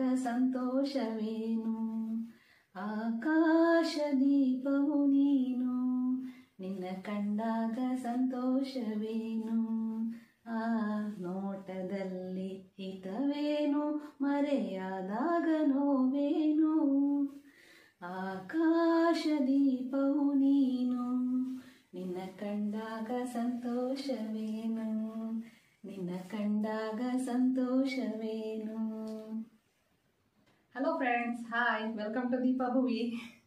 ಸಂತೋಷವೇನು ಆಕಾಶ ದೀಪವು ನೀನು ನಿನ್ನ ಕಂಡಾಗ ಸಂತೋಷವೇನು ಆ ನೋಟದಲ್ಲಿ ಹಿತವೇನು ಮರೆಯಾದಾಗ ನೋವೇನು ಆಕಾಶ ದೀಪವು ನೀನು ನಿನ್ನ ಕಂಡಾಗ ಸಂತೋಷವೇನು ನಿನ್ನ ಕಂಡಾಗ ಸಂತೋಷವೇನು hello friends hi welcome to Deepa Bhuvi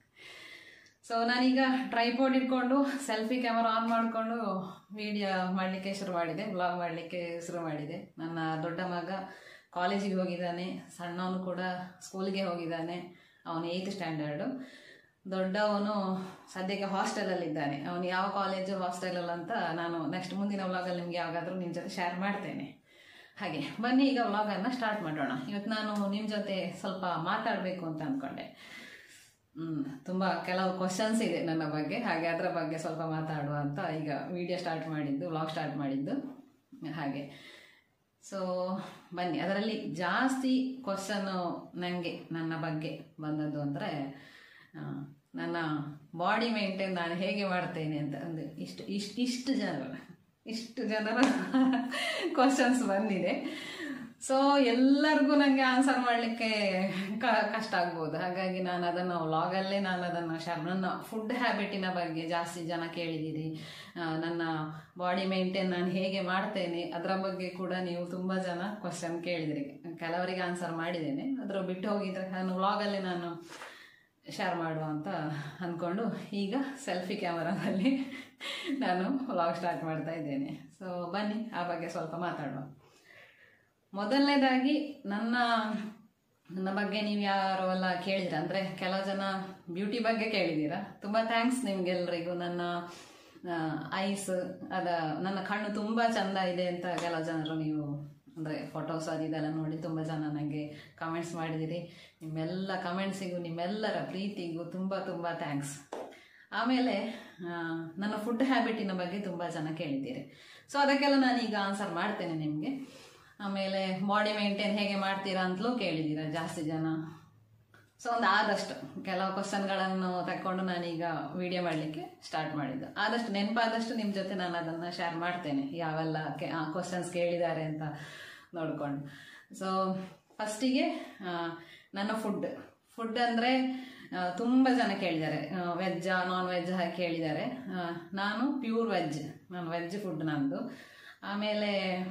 so ನಾನೀಗ ಟ್ರೈಪೋರ್ಡ್ ಇಟ್ಕೊಂಡು ಸೆಲ್ಫಿ ಕ್ಯಾಮರಾ ಆನ್ ಮಾಡಿಕೊಂಡು ವಿಡಿಯೋ ಮಾಡಲಿಕ್ಕೆ ಶುರು ಮಾಡಿದೆ ವ್ಲಾಗ್ ಮಾಡಲಿಕ್ಕೆ ಶುರು ಮಾಡಿದೆ ನನ್ನ ದೊಡ್ಡ ಮಗ ಕಾಲೇಜಿಗೆ ಹೋಗಿದ್ದಾನೆ ಸಣ್ಣವನು ಕೂಡ ಸ್ಕೂಲಿಗೆ ಹೋಗಿದ್ದಾನೆ ಅವನು ಏಯ್ತ್ ಸ್ಟ್ಯಾಂಡರ್ಡು ದೊಡ್ಡವನು ಸದ್ಯಕ್ಕೆ ಹಾಸ್ಟೆಲಲ್ಲಿದ್ದಾನೆ ಅವನು ಯಾವ ಕಾಲೇಜು ಹಾಸ್ಟೆಲಲ್ಲಿ ಅಂತ ನಾನು ನೆಕ್ಸ್ಟ್ ಮುಂದಿನ ವ್ಲಾಗಲ್ಲಿ ನಿಮಗೆ ಯಾವಾಗಾದರೂ ನಿಮ್ಮ ಜೊತೆ ಶೇರ್ ಮಾಡ್ತೇನೆ ಹಾಗೆ ಬನ್ನಿ ಈಗ ವ್ಲಾಗನ್ನು ಸ್ಟಾರ್ಟ್ ಮಾಡೋಣ ಇವತ್ತು ನಾನು ನಿಮ್ಮ ಜೊತೆ ಸ್ವಲ್ಪ ಮಾತಾಡಬೇಕು ಅಂತ ಅಂದ್ಕೊಂಡೆ ಹ್ಮ್, ತುಂಬ ಕೆಲವು ಕ್ವಶನ್ಸ್ ಇದೆ ನನ್ನ ಬಗ್ಗೆ ಹಾಗೆ ಅದರ ಬಗ್ಗೆ ಸ್ವಲ್ಪ ಮಾತಾಡುವ ಅಂತ ಈಗ ವಿಡಿಯೋ ಸ್ಟಾರ್ಟ್ ಮಾಡಿದ್ದು ವ್ಲಾಗ್ ಸ್ಟಾರ್ಟ್ ಮಾಡಿದ್ದು ಹಾಗೆ ಸೊ ಬನ್ನಿ ಅದರಲ್ಲಿ ಜಾಸ್ತಿ ಕ್ವಶನ್ನು ನನಗೆ ನನ್ನ ಬಗ್ಗೆ ಬಂದದ್ದು ಅಂದರೆ ನನ್ನ ಬಾಡಿ ಮೇಂಟೈನ್ ನಾನು ಹೇಗೆ ಮಾಡ್ತೇನೆ ಅಂತ ಒಂದು ಇಷ್ಟು ಇಷ್ಟು ಇಷ್ಟು ಜನರು ಇಷ್ಟು ಜನರ ಕ್ವಶನ್ಸ್ ಬಂದಿದೆ ಸೊ ಎಲ್ಲರಿಗೂ ನನಗೆ ಆನ್ಸರ್ ಮಾಡಲಿಕ್ಕೆ ಕಷ್ಟ ಆಗ್ಬೋದು ಹಾಗಾಗಿ ನಾನು ಅದನ್ನು ವ್ಲಾಗಲ್ಲೇ ನಾನು ಅದನ್ನು ಶೇರ್ ನನ್ನ ಫುಡ್ ಹ್ಯಾಬಿಟಿನ ಬಗ್ಗೆ ಜಾಸ್ತಿ ಜನ ಕೇಳಿದ್ದೀರಿ ಆ, ನನ್ನ ಬಾಡಿ ಮೇಂಟೈನ್ ನಾನು ಹೇಗೆ ಮಾಡ್ತೇನೆ ಅದರ ಬಗ್ಗೆ ಕೂಡ ನೀವು ತುಂಬ ಜನ ಕ್ವಶನ್ ಕೇಳಿದಿರಿ ಕೆಲವರಿಗೆ ಆನ್ಸರ್ ಮಾಡಿದ್ದೇನೆ ಅದರ ಬಿಟ್ಟು ಹೋಗಿದ್ರೆ ನಾನು ವ್ಲಾಗಲ್ಲೇ ನಾನು ಶೇರ್ ಮಾಡುವ ಅಂತ ಅಂದ್ಕೊಂಡು ಈಗ ಸೆಲ್ಫಿ ಕ್ಯಾಮರಾದಲ್ಲಿ ನಾನು ವ್ಲಾಗ್ ಸ್ಟಾರ್ಟ್ ಮಾಡ್ತಾ ಇದ್ದೇನೆ ಸೊ ಬನ್ನಿ ಆ ಬಗ್ಗೆ ಸ್ವಲ್ಪ ಮಾತಾಡುವ ಮೊದಲನೇದಾಗಿ ನನ್ನ ನನ್ನ ಬಗ್ಗೆ ನೀವು ಯಾರೋ ಎಲ್ಲ ಕೇಳಿದ್ರ ಅಂದರೆ ಕೆಲವು ಜನ ಬ್ಯೂಟಿ ಬಗ್ಗೆ ಕೇಳಿದ್ದೀರಾ ತುಂಬ ಥ್ಯಾಂಕ್ಸ್ ನಿಮ್ಗೆಲ್ರಿಗೂ ನನ್ನ ಐಸ್ ಅದ ನನ್ನ ಕಣ್ಣು ತುಂಬ ಚಂದ ಇದೆ ಅಂತ ಕೆಲವು ಜನರು ನೀವು ಅಂದರೆ ಫೋಟೋಸ್ ಅದು ಇದೆಲ್ಲ ನೋಡಿ ತುಂಬ ಜನ ನನಗೆ ಕಮೆಂಟ್ಸ್ ಮಾಡಿದಿರಿ ನಿಮ್ಮೆಲ್ಲ ಕಮೆಂಟ್ಸಿಗೂ ನಿಮ್ಮೆಲ್ಲರ ಪ್ರೀತಿಗೂ ತುಂಬ ತುಂಬ ಥ್ಯಾಂಕ್ಸ್ ಆಮೇಲೆ ಆ, ನನ್ನ ಫುಡ್ ಹ್ಯಾಬಿಟಿನ ಬಗ್ಗೆ ತುಂಬ ಜನ ಕೇಳಿದ್ದೀರಿ ಸೊ ಅದಕ್ಕೆಲ್ಲ ನಾನೀಗ ಆನ್ಸರ್ ಮಾಡ್ತೇನೆ ನಿಮಗೆ ಆಮೇಲೆ ಬಾಡಿ ಮೇಂಟೈನ್ ಹೇಗೆ ಮಾಡ್ತೀರಾ ಅಂತಲೂ ಕೇಳಿದ್ದೀರಾ ಜಾಸ್ತಿ ಜನ ಸೊ ಒಂದು ಆದಷ್ಟು ಕೆಲವು ಕ್ವಶನ್ಗಳನ್ನು ತಗೊಂಡು ನಾನೀಗ ವಿಡಿಯೋ ಮಾಡಲಿಕ್ಕೆ ಸ್ಟಾರ್ಟ್ ಮಾಡಿದ್ದು ಆದಷ್ಟು ನೆನಪಾದಷ್ಟು ನಿಮ್ಮ ಜೊತೆ ನಾನು ಅದನ್ನು ಶೇರ್ ಮಾಡ್ತೇನೆ ಯಾವೆಲ್ಲ ಕ್ವಶನ್ಸ್ ಕೇಳಿದ್ದಾರೆ ಅಂತ ನೋಡಿಕೊಂಡು ಸೊ ಫಸ್ಟಿಗೆ ನನ್ನ ಫುಡ್ ಫುಡ್ ಅಂದರೆ ತುಂಬ ಜನ ಕೇಳಿದ್ದಾರೆ ವೆಜ್ಜಾ ನಾನ್ ವೆಜ್ ಹಾಗೆ ಕೇಳಿದ್ದಾರೆ ಆ, ನಾನು ಪ್ಯೂರ್ ವೆಜ್ ನಾನು ವೆಜ್ ಫುಡ್ ನಂದು ಆಮೇಲೆ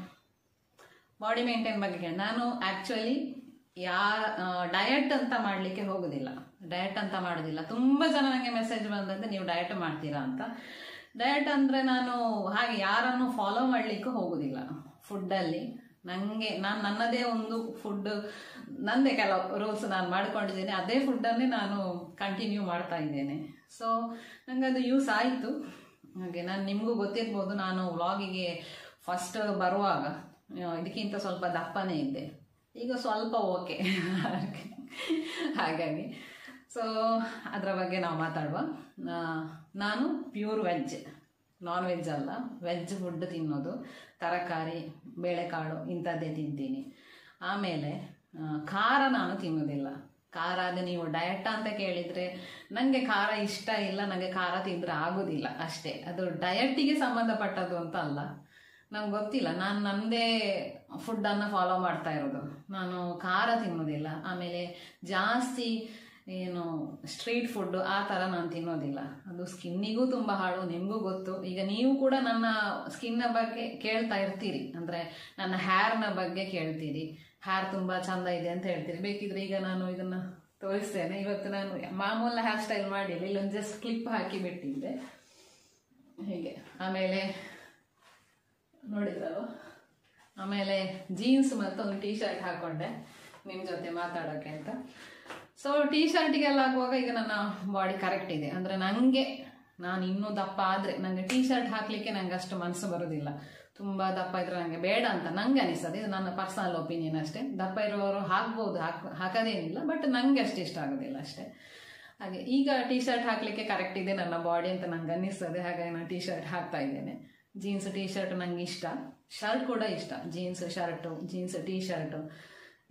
ಬಾಡಿ ಮೇಂಟೈನ್ ಬಗ್ಗೆ ಕೇಳಿ ನಾನು ಆ್ಯಕ್ಚುಲಿ ಯಾ ಡಯಟ್ ಅಂತ ಮಾಡಲಿಕ್ಕೆ ಹೋಗೋದಿಲ್ಲ ಡಯಟ್ ಅಂತ ಮಾಡೋದಿಲ್ಲ ತುಂಬ ಜನ ನನಗೆ ಮೆಸೇಜ್ ಬಂದಂತೆ ನೀವು ಡಯಟ್ ಮಾಡ್ತೀರಾ ಅಂತ ಡಯಟ್ ಅಂದರೆ ನಾನು ಹಾಗೆ ಯಾರನ್ನು ಫಾಲೋ ಮಾಡಲಿಕ್ಕೂ ಹೋಗೋದಿಲ್ಲ ಫುಡ್ಡಲ್ಲಿ ನನಗೆ ನಾನು ನನ್ನದೇ ಒಂದು ಫುಡ್ ನನ್ನದೇ ಕೆಲವು ರೂಲ್ಸ್ ನಾನು ಮಾಡ್ಕೊಂಡಿದ್ದೇನೆ ಅದೇ ಫುಡ್ಡನ್ನೇ ನಾನು ಕಂಟಿನ್ಯೂ ಮಾಡ್ತಾ ಇದ್ದೇನೆ ಸೊ ನನಗೆ ಅದು ಯೂಸ್ ಆಯಿತು ಹಾಗೆ ನಾನು ನಿಮಗೂ ಗೊತ್ತಿರ್ಬೋದು ನಾನು ವ್ಲಾಗಿಗೆ ಫಸ್ಟ್ ಬರುವಾಗ ಆ, ಇದಕ್ಕಿಂತ ಸ್ವಲ್ಪ ದಪ್ಪನೇ ಇದ್ದೆ ಈಗ ಸ್ವಲ್ಪ ಓಕೆ ಹಾಗಾಗಿ ಸೊ ಅದರ ಬಗ್ಗೆ ನಾವು ಮಾತಾಡುವ ಆ, ನಾನು ಪ್ಯೂರ್ ವೆಜ್ ನಾನ್ ವೆಜ್ ಅಲ್ಲ ವೆಜ್ ಫುಡ್ ತಿನ್ನೋದು ತರಕಾರಿ ಬೇಳೆಕಾಳು ಇಂಥದ್ದೇ ತಿಂತೀನಿ ಆಮೇಲೆ ಆ, ಖಾರ ನಾನು ತಿನ್ನೋದಿಲ್ಲ ಖಾರ ಅದು ನೀವು ಡಯಟ್ ಅಂತ ಕೇಳಿದರೆ ನನಗೆ ಖಾರ ಇಷ್ಟ ಇಲ್ಲ ನನಗೆ ಖಾರ ತಿಂದರೆ ಆಗೋದಿಲ್ಲ ಅಷ್ಟೇ ಅದು ಡಯಟಿಗೆ ಸಂಬಂಧಪಟ್ಟದ್ದು ಅಂತ ಅಲ್ಲ ನಂಗೆ ಗೊತ್ತಿಲ್ಲ ನಾನು ನನ್ನದೇ ಫುಡ್ಡನ್ನು ಫಾಲೋ ಮಾಡ್ತಾ ಇರೋದು ನಾನು ಖಾರ ತಿನ್ನೋದಿಲ್ಲ ಆಮೇಲೆ ಜಾಸ್ತಿ ಏನು ಸ್ಟ್ರೀಟ್ ಫುಡ್ ಆ ಥರ ನಾನು ತಿನ್ನೋದಿಲ್ಲ ಅದು ಸ್ಕಿನ್ನಿಗೂ ತುಂಬ ಹಾಳು ನಿಮಗೂ ಗೊತ್ತು ಈಗ ನೀವು ಕೂಡ ನನ್ನ ಸ್ಕಿನ್ನ ಬಗ್ಗೆ ಕೇಳ್ತಾ ಇರ್ತೀರಿ ಅಂದರೆ ನನ್ನ ಹೇರ್ನ ಬಗ್ಗೆ ಕೇಳ್ತೀರಿ ಹೇರ್ ತುಂಬ ಚಂದ ಇದೆ ಅಂತ ಹೇಳ್ತೀರಿ ಬೇಕಿದ್ರೆ ಈಗ ನಾನು ಇದನ್ನು ತೋರಿಸ್ತೇನೆ ಇವತ್ತು ನಾನು ಮಾಮೂಲ ಹೇರ್ ಸ್ಟೈಲ್ ಮಾಡಿಲ್ಲ ಇಲ್ಲೊಂದು ಜಸ್ಟ್ ಕ್ಲಿಪ್ ಹಾಕಿ ಬಿಟ್ಟಿದ್ದೆ ಹೀಗೆ ಆಮೇಲೆ ನೋಡಿದ್ರಲ್ವ ಆಮೇಲೆ ಜೀನ್ಸ್ ಮತ್ತು ಒಂದು ಟೀ ಶರ್ಟ್ ಹಾಕೊಂಡೆ ನಿಮ್ಮ ಜೊತೆ ಮಾತಾಡೋಕ್ಕೆ ಅಂತ ಸೊ ಟೀ ಶರ್ಟಿಗೆಲ್ಲ ಹಾಕುವಾಗ ಈಗ ನನ್ನ ಬಾಡಿ ಕರೆಕ್ಟ್ ಇದೆ ಅಂದರೆ ನನಗೆ ನಾನು ಇನ್ನೂ ದಪ್ಪ ಆದರೆ ನನಗೆ ಟೀ ಶರ್ಟ್ ಹಾಕಲಿಕ್ಕೆ ನನಗೆ ಅಷ್ಟು ಮನಸ್ಸು ಬರೋದಿಲ್ಲ ತುಂಬ ದಪ್ಪ ಇದ್ರೆ ನನಗೆ ಬೇಡ ಅಂತ ನಂಗೆ ಅನಿಸ್ತದೆ ಇದು ನನ್ನ ಪರ್ಸನಲ್ ಒಪಿನಿಯನ್ ಅಷ್ಟೇ ದಪ್ಪ ಇರುವವರು ಹಾಕ್ಬೋದು ಹಾಕ್ ಹಾಕೋದೇನಿಲ್ಲ ಬಟ್ ನನಗೆ ಅಷ್ಟು ಇಷ್ಟ ಆಗೋದಿಲ್ಲ ಅಷ್ಟೇ ಹಾಗೆ ಈಗ ಟೀ ಶರ್ಟ್ ಹಾಕಲಿಕ್ಕೆ ಕರೆಕ್ಟ್ ಇದೆ ನನ್ನ ಬಾಡಿ ಅಂತ ನಂಗೆ ಅನ್ನಿಸ್ತದೆ ಹಾಗಾಗಿ ನಾನು ಟೀ ಶರ್ಟ್ ಹಾಕ್ತಾ ಇದ್ದೇನೆ ಜೀನ್ಸ್ ಟೀ ಶರ್ಟ್ ನಂಗೆ ಇಷ್ಟ ಶರ್ಟ್ ಕೂಡ ಇಷ್ಟ jeans shirt jeans T shirt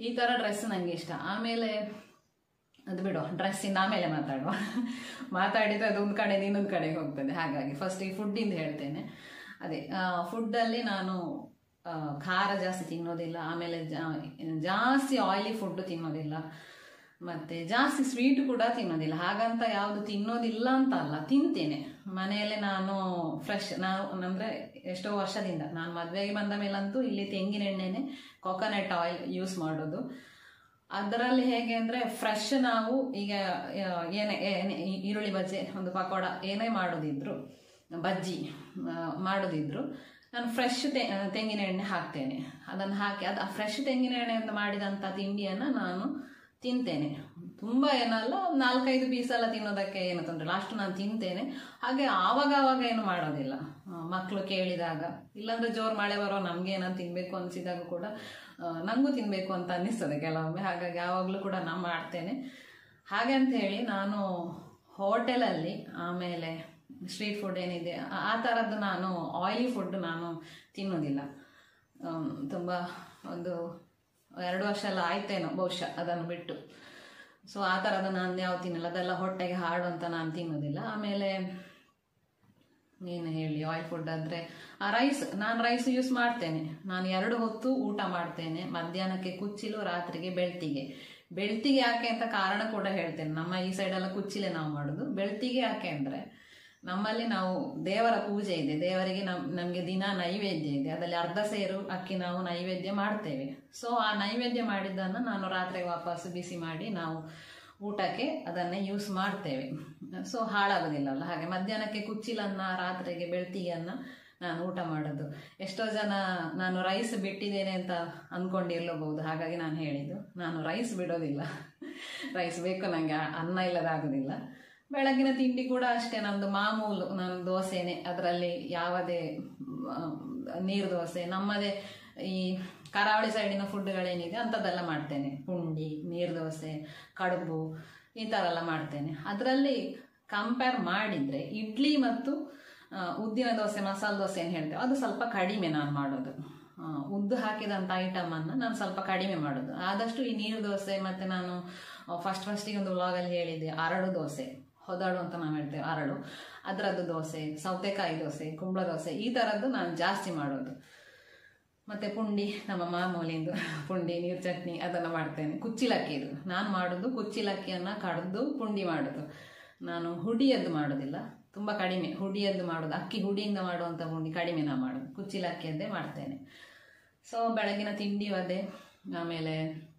ಈ ಥರ ಡ್ರೆಸ್ ನನಗೆ ಇಷ್ಟ ಆಮೇಲೆ ಅದು ಬಿಡು ಡ್ರೆಸ್ಸಿಂದ ಆಮೇಲೆ ಮಾತಾಡುವ ಮಾತಾಡಿದರೆ ಅದೊಂದು ಕಡೆ ಇನ್ನೊಂದು ಕಡೆಗೆ ಹೋಗ್ತದೆ ಹಾಗಾಗಿ ಫಸ್ಟ್ ಈ ಫುಡ್ಡಿಂದ ಹೇಳ್ತೇನೆ ಅದೇ ಫುಡ್ಡಲ್ಲಿ ನಾನು ಆ, ಖಾರ ಜಾಸ್ತಿ ತಿನ್ನೋದಿಲ್ಲ ಆಮೇಲೆ ಜಾ- ಜಾಸ್ತಿ ಆಯಿಲಿ ಫುಡ್ಡು ತಿನ್ನೋದಿಲ್ಲ ಮತ್ತು ಜಾಸ್ತಿ ಸ್ವೀಟ್ ಕೂಡ ತಿನ್ನೋದಿಲ್ಲ ಹಾಗಂತ ಯಾವುದು ತಿನ್ನೋದಿಲ್ಲ ಅಂತ ಅಲ್ಲ ತಿಂತೇನೆ ಮನೆಯಲ್ಲೇ ನಾನು ಫ್ರೆಶ್ ನಾವು ಅಂದರೆ ಎಷ್ಟೋ ವರ್ಷದಿಂದ ನಾನು ಮದುವೆಗೆ ಬಂದ ಮೇಲಂತೂ ಇಲ್ಲಿ ತೆಂಗಿನ ಎಣ್ಣೆನೆ ಕೊಕೊನಟ್ ಆಯಿಲ್ ಯೂಸ್ ಮಾಡೋದು ಅದರಲ್ಲಿ ಹೇಗೆ ಅಂದರೆ ಫ್ರೆಶ್ ನಾವು ಈಗ ಆ, ಏನೇ ಏನೇ ಈ- ಈರುಳ್ಳಿ ಬಜ್ಜಿ ಒಂದು ಪಕೋಡ ಏನೇ ಮಾಡೋದಿದ್ರು ಬಜ್ಜಿ ಆ, ಮಾಡೋದಿದ್ರು ನಾನು ಫ್ರೆಶ್ ತೆಂಗಿನ ಎಣ್ಣೆ ಹಾಕ್ತೇನೆ ಅದನ್ನು ಹಾಕಿ ಅದು ಫ್ರೆಶ್ ತೆಂಗಿನ ಎಣ್ಣೆಯಿಂದ ಮಾಡಿದಂಥ ತಿಂಡಿಯನ್ನು ನಾನು ತಿಂತೇನೆ ತುಂಬ ಏನಲ್ಲ ಒಂದು ನಾಲ್ಕೈದು ಪೀಸ್ ಎಲ್ಲ ತಿನ್ನೋದಕ್ಕೆ ಏನು ತೊಂದರೆ ಇಲ್ಲ ಅಷ್ಟು ನಾನು ತಿಂತೇನೆ ಹಾಗೆ ಆವಾಗ ಆವಾಗ ಏನು ಮಾಡೋದಿಲ್ಲ ಮಕ್ಕಳು ಕೇಳಿದಾಗ ಇಲ್ಲಾಂದ್ರೆ ಜೋರು ಮಳೆ ಬರೋ ನಮ್ಗೆ ಏನಾದ್ರು ತಿನ್ನಬೇಕು ಅನಿಸಿದಾಗ ಕೂಡ ನನಗೂ ತಿನ್ನಬೇಕು ಅಂತ ಅನ್ನಿಸ್ತದೆ ಕೆಲವೊಮ್ಮೆ ಹಾಗಾಗಿ ಯಾವಾಗಲೂ ಕೂಡ ನಾನು ಮಾಡ್ತೇನೆ ಹಾಗೆ ಅಂತ ಹೇಳಿ ನಾನು ಹೋಟೆಲಲ್ಲಿ ಆಮೇಲೆ ಸ್ಟ್ರೀಟ್ ಫುಡ್ ಏನಿದೆ ಆ- ಆ ಥರದ್ದು ನಾನು ಆಯಿಲಿ ಫುಡ್ ನಾನು ತಿನ್ನೋದಿಲ್ಲ ತುಂಬ ಒಂದು ಎರಡು ವರ್ಷ ಎಲ್ಲ ಆಯ್ತೇನೋ ಬಹುಶಃ ಅದನ್ನು ಬಿಟ್ಟು ಸೊ ಆ ಥರದ ನಾನು ಯಾವ ತಿನ್ನಲ್ಲ ಅದೆಲ್ಲ ಹೊಟ್ಟೆಗೆ ಹಾಡು ಅಂತ ನಾನು ತಿನ್ನೋದಿಲ್ಲ ಆಮೇಲೆ ಏನು ಹೇಳಿ ಆಯಿಲ್ ಫುಡ್ ಅಂದರೆ ಆ ರೈಸ್ ನಾನು ರೈಸ್ ಯೂಸ್ ಮಾಡ್ತೇನೆ ನಾನು ಎರಡು ಹೊತ್ತು ಊಟ ಮಾಡ್ತೇನೆ ಮಧ್ಯಾಹ್ನಕ್ಕೆ ಕುಚ್ಚಿಲು ರಾತ್ರಿಗೆ ಬೆಳ್ತಿಗೆ ಬೆಳ್ತಿಗೆ ಯಾಕೆ ಅಂತ ಕಾರಣ ಕೂಡ ಹೇಳ್ತೇನೆ ನಮ್ಮ ಈ ಸೈಡೆಲ್ಲ ಕುಚ್ಚಿಲೆ ನಾವು ಮಾಡೋದು ಬೆಳ್ತಿಗೆ ಯಾಕೆ ಅಂದರೆ ನಮ್ಮಲ್ಲಿ ನಾವು ದೇವರ ಪೂಜೆ ಇದೆ ದೇವರಿಗೆ ನಮ್ ನಮಗೆ ದಿನ ನೈವೇದ್ಯ ಇದೆ ಅದರಲ್ಲಿ ಅರ್ಧ ಸೇರು ಅಕ್ಕಿ ನಾವು ನೈವೇದ್ಯ ಮಾಡ್ತೇವೆ ಸೊ ಆ ನೈವೇದ್ಯ ಮಾಡಿದ್ದನ್ನು ನಾನು ರಾತ್ರಿ ವಾಪಸ್ ಬಿಸಿ ಮಾಡಿ ನಾವು ಊಟಕ್ಕೆ ಅದನ್ನೇ ಯೂಸ್ ಮಾಡ್ತೇವೆ ಸೊ ಹಾಳಾಗೋದಿಲ್ಲಲ್ಲ ಹಾಗೆ ಮಧ್ಯಾಹ್ನಕ್ಕೆ ಕುಚ್ಚಿಲನ್ನ ರಾತ್ರಿಗೆ ಬೆಳ್ತಿಗೆಯನ್ನ ನಾನು ಊಟ ಮಾಡೋದು ಎಷ್ಟೋ ಜನ ನಾನು ರೈಸ್ ಬಿಟ್ಟಿದ್ದೇನೆ ಅಂತ ಅಂದ್ಕೊಂಡಿರ್ಲಬಹುದು ಹಾಗಾಗಿ ನಾನು ಹೇಳಿದ್ದು ನಾನು ರೈಸ್ ಬಿಡೋದಿಲ್ಲ ರೈಸ್ ಬೇಕು ನನಗೆ ಅನ್ನ ಇಲ್ಲದಾಗೋದಿಲ್ಲ ಬೆಳಗಿನ ತಿಂಡಿ ಕೂಡ ಅಷ್ಟೇ ನಮ್ಮದು ಮಾಮೂಲು ನಾನು ದೋಸೆನೆ ಅದರಲ್ಲಿ ಯಾವುದೇ ನೀರು ದೋಸೆ ನಮ್ಮದೇ ಈ ಕರಾವಳಿ ಸೈಡಿನ ಫುಡ್ಗಳೇನಿದೆ ಅಂಥದ್ದೆಲ್ಲ ಮಾಡ್ತೇನೆ ಪುಂಡಿ ನೀರು ದೋಸೆ ಕಡುಬು ಈ ಥರ ಎಲ್ಲ ಮಾಡ್ತೇನೆ ಅದರಲ್ಲಿ ಕಂಪೇರ್ ಮಾಡಿದರೆ ಇಡ್ಲಿ ಮತ್ತು ಆ, ಉದ್ದಿನ ದೋಸೆ ಮಸಾಲೆ ದೋಸೆ ಏನು ಹೇಳ್ತೇವೆ ಅದು ಸ್ವಲ್ಪ ಕಡಿಮೆ ನಾನು ಮಾಡೋದು ಆ, ಉದ್ದು ಹಾಕಿದಂಥ ಐಟಮನ್ನು ನಾನು ಸ್ವಲ್ಪ ಕಡಿಮೆ ಮಾಡೋದು ಆದಷ್ಟು ಈ ನೀರು ದೋಸೆ ಮತ್ತು ನಾನು ಫಸ್ಟ್ ಫಸ್ಟಿಗೆ ಒಂದು ವ್ಲಾಗಲ್ಲಿ ಹೇಳಿದ್ದೆ ಅರಳು ದೋಸೆ ಹೊದಾಡು ಅಂತ ನಾವು ಹೇಳ್ತೇವೆ ಅರಳು ಅದರದ್ದು ದೋಸೆ ಸೌತೆಕಾಯಿ ದೋಸೆ ಕುಂಬಳ ದೋಸೆ ಈ ಥರದ್ದು ನಾನು ಜಾಸ್ತಿ ಮಾಡೋದು ಮತ್ತು ಪುಂಡಿ ನಮ್ಮ ಮಾಮೂಲಿಂದು ಪುಂಡಿ ನೀರು ಚಟ್ನಿ ಅದನ್ನು ಮಾಡ್ತೇನೆ ಕುಚ್ಚಿಲಕ್ಕಿ ಇದು ನಾನು ಮಾಡೋದು ಕುಚ್ಚಿಲಕ್ಕಿಯನ್ನು ಕಡ್ದು ಪುಂಡಿ ಮಾಡೋದು ನಾನು ಹುಡಿಯದ್ದು ಮಾಡೋದಿಲ್ಲ ತುಂಬ ಕಡಿಮೆ ಹುಡಿಯದ್ದು ಮಾಡೋದು ಅಕ್ಕಿ ಹುಡಿಯಿಂದ ಮಾಡುವಂಥ ಪುಂಡಿ ಕಡಿಮೆ ನಾನು ಮಾಡೋದು ಕುಚ್ಚಿಲಕ್ಕಿಯದ್ದೇ ಮಾಡ್ತೇನೆ ಸೊ ಬೆಳಗಿನ ತಿಂಡಿ ಅದೇ ಆಮೇಲೆ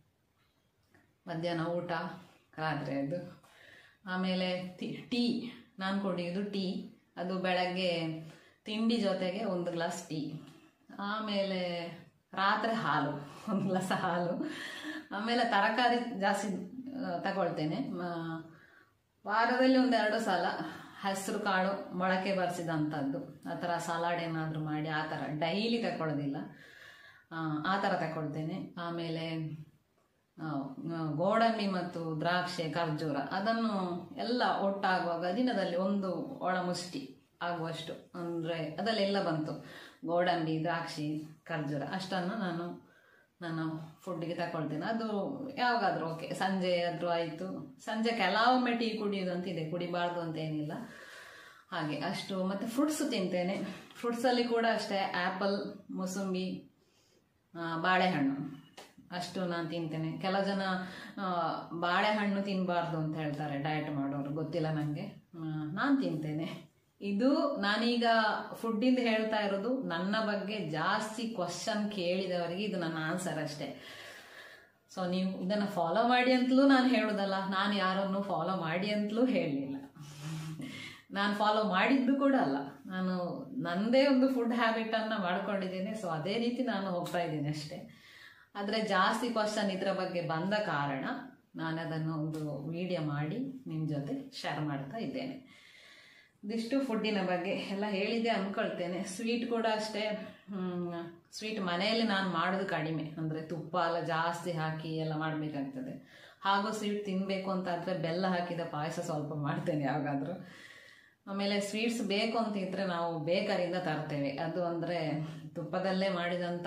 ಮಧ್ಯಾಹ್ನ ಊಟ ರಾತ್ರಿ ಅದು ಆಮೇಲೆ ತಿ- ಟೀ ನಾನು ಕುಡಿಯೋದು ಟೀ ಅದು ಬೆಳಗ್ಗೆ ತಿಂಡಿ ಜೊತೆಗೆ ಒಂದು ಗ್ಲಾಸ್ ಟೀ ಆಮೇಲೆ ರಾತ್ರಿ ಹಾಲು ಒಂದು ಗ್ಲಾಸ್ ಹಾಲು ಆಮೇಲೆ ತರಕಾರಿ ಜಾಸ್ತಿ ಆ, ತಗೊಳ್ತೇನೆ ಮ- ವಾರದಲ್ಲಿ ಒಂದೆರಡು ಸಲ ಹಸಿರು ಕಾಳು ಮೊಳಕೆ ಬರೆಸಿದಂಥದ್ದು ಆ ಥರ ಸಲಾಡ್ ಏನಾದರೂ ಮಾಡಿ ಆ ಥರ ಡೈಲಿ ತಗೊಳ್ಳೋದಿಲ್ಲ ಆ, ಆ ಥರ ತಗೊಳ್ತೇನೆ ಆಮೇಲೆ ಆ, ಆ, ಗೋಡಂಬಿ ಮತ್ತು ದ್ರಾಕ್ಷೆ ಖರ್ಜೂರ ಅದನ್ನು ಎಲ್ಲ ಒಟ್ಟಾಗುವಾಗ ದಿನದಲ್ಲಿ ಒಂದು ಒಳಮುಷ್ಟಿ ಆಗುವಷ್ಟು ಅಂದರೆ ಅದಲ್ಲೆಲ್ಲ ಬಂತು ಗೋಡಂಬಿ ದ್ರಾಕ್ಷಿ ಖರ್ಜೂರ ಅಷ್ಟನ್ನು ನಾನು ನಾನು ಫುಡ್ಡಿಗೆ ತಗೊಳ್ತೇನೆ ಅದು ಯಾವಾಗಾದ್ರೂ ಓಕೆ ಸಂಜೆ ಆದರೂ ಆಯಿತು ಸಂಜೆ ಕೆಲವೊಮ್ಮೆ ಟೀ ಕುಡಿಯೋದು ಅಂತ ಇದೆ ಕುಡಿಬಾರ್ದು ಅಂತ ಏನಿಲ್ಲ ಹಾಗೆ ಅಷ್ಟು ಮತ್ತು ಫ್ರೂಟ್ಸು ತಿಂತೇನೆ ಫ್ರೂಟ್ಸಲ್ಲಿ ಕೂಡ ಅಷ್ಟೇ ಆ್ಯಪಲ್ ಮೂಸಂಬಿ ಆ, ಬಾಳೆಹಣ್ಣು ಅಷ್ಟು ನಾನು ತಿಂತೇನೆ ಕೆಲವು ಜನ ಆ, ಬಾಳೆಹಣ್ಣು ತಿನ್ನಬಾರ್ದು ಅಂತ ಹೇಳ್ತಾರೆ ಡಯಟ್ ಮಾಡೋರು ಗೊತ್ತಿಲ್ಲ ನನಗೆ ನಾನು ತಿಂತೇನೆ ಇದು ನಾನೀಗ ಫುಡ್ಡಿಂದ ಹೇಳ್ತಾ ಇರೋದು ನನ್ನ ಬಗ್ಗೆ ಜಾಸ್ತಿ ಕ್ವಶನ್ ಕೇಳಿದವರಿಗೆ ಇದು ನನ್ನ ಆನ್ಸರ್ ಅಷ್ಟೇ ಸೊ ನೀವು ಇದನ್ನು ಫಾಲೋ ಮಾಡಿ ಅಂತಲೂ ನಾನು ಹೇಳೋದಲ್ಲ ನಾನು ಯಾರನ್ನು ಫಾಲೋ ಮಾಡಿ ಅಂತಲೂ ಹೇಳಲಿಲ್ಲ ನಾನು ಫಾಲೋ ಮಾಡಿದ್ದು ಕೂಡ ಅಲ್ಲ ನಾನು ನನ್ನದೇ ಒಂದು ಫುಡ್ ಹ್ಯಾಬಿಟನ್ನು ಮಾಡ್ಕೊಂಡಿದ್ದೇನೆ ಸೊ ಅದೇ ರೀತಿ ನಾನು ಹೋಗ್ತಾ ಇದ್ದೀನಿ ಅಷ್ಟೇ ಆದರೆ ಜಾಸ್ತಿ ಕ್ವಶನ್ ಇದರ ಬಗ್ಗೆ ಬಂದ ಕಾರಣ ನಾನು ಅದನ್ನು ಒಂದು ವಿಡಿಯೋ ಮಾಡಿ ನಿಮ್ಮ ಜೊತೆ ಶೇರ್ ಮಾಡ್ತಾ ಇದ್ದೇನೆ ಇದಿಷ್ಟು ಫುಡ್ಡಿನ ಬಗ್ಗೆ ಎಲ್ಲ ಹೇಳಿದೆ ಅಂದ್ಕೊಳ್ತೇನೆ ಸ್ವೀಟ್ ಕೂಡ ಅಷ್ಟೇ ಸ್ವೀಟ್ ಮನೆಯಲ್ಲಿ ನಾನು ಮಾಡೋದು ಕಡಿಮೆ ಅಂದರೆ ತುಪ್ಪ ಎಲ್ಲ ಜಾಸ್ತಿ ಹಾಕಿ ಎಲ್ಲ ಮಾಡಬೇಕಾಗ್ತದೆ ಹಾಗೂ ಸ್ವೀಟ್ ತಿನ್ನಬೇಕು ಅಂತ ಆದರೆ ಬೆಲ್ಲ ಹಾಕಿದ ಪಾಯಸ ಸ್ವಲ್ಪ ಮಾಡ್ತೇನೆ ಯಾವಾಗಾದರೂ ಆಮೇಲೆ ಸ್ವೀಟ್ಸ್ ಬೇಕು ಅಂತ ಇದ್ದರೆ ನಾವು ಬೇಕರಿಯಿಂದ ತರ್ತೇವೆ ಅದು ಅಂದರೆ ತುಪ್ಪದಲ್ಲೇ ಮಾಡಿದಂಥ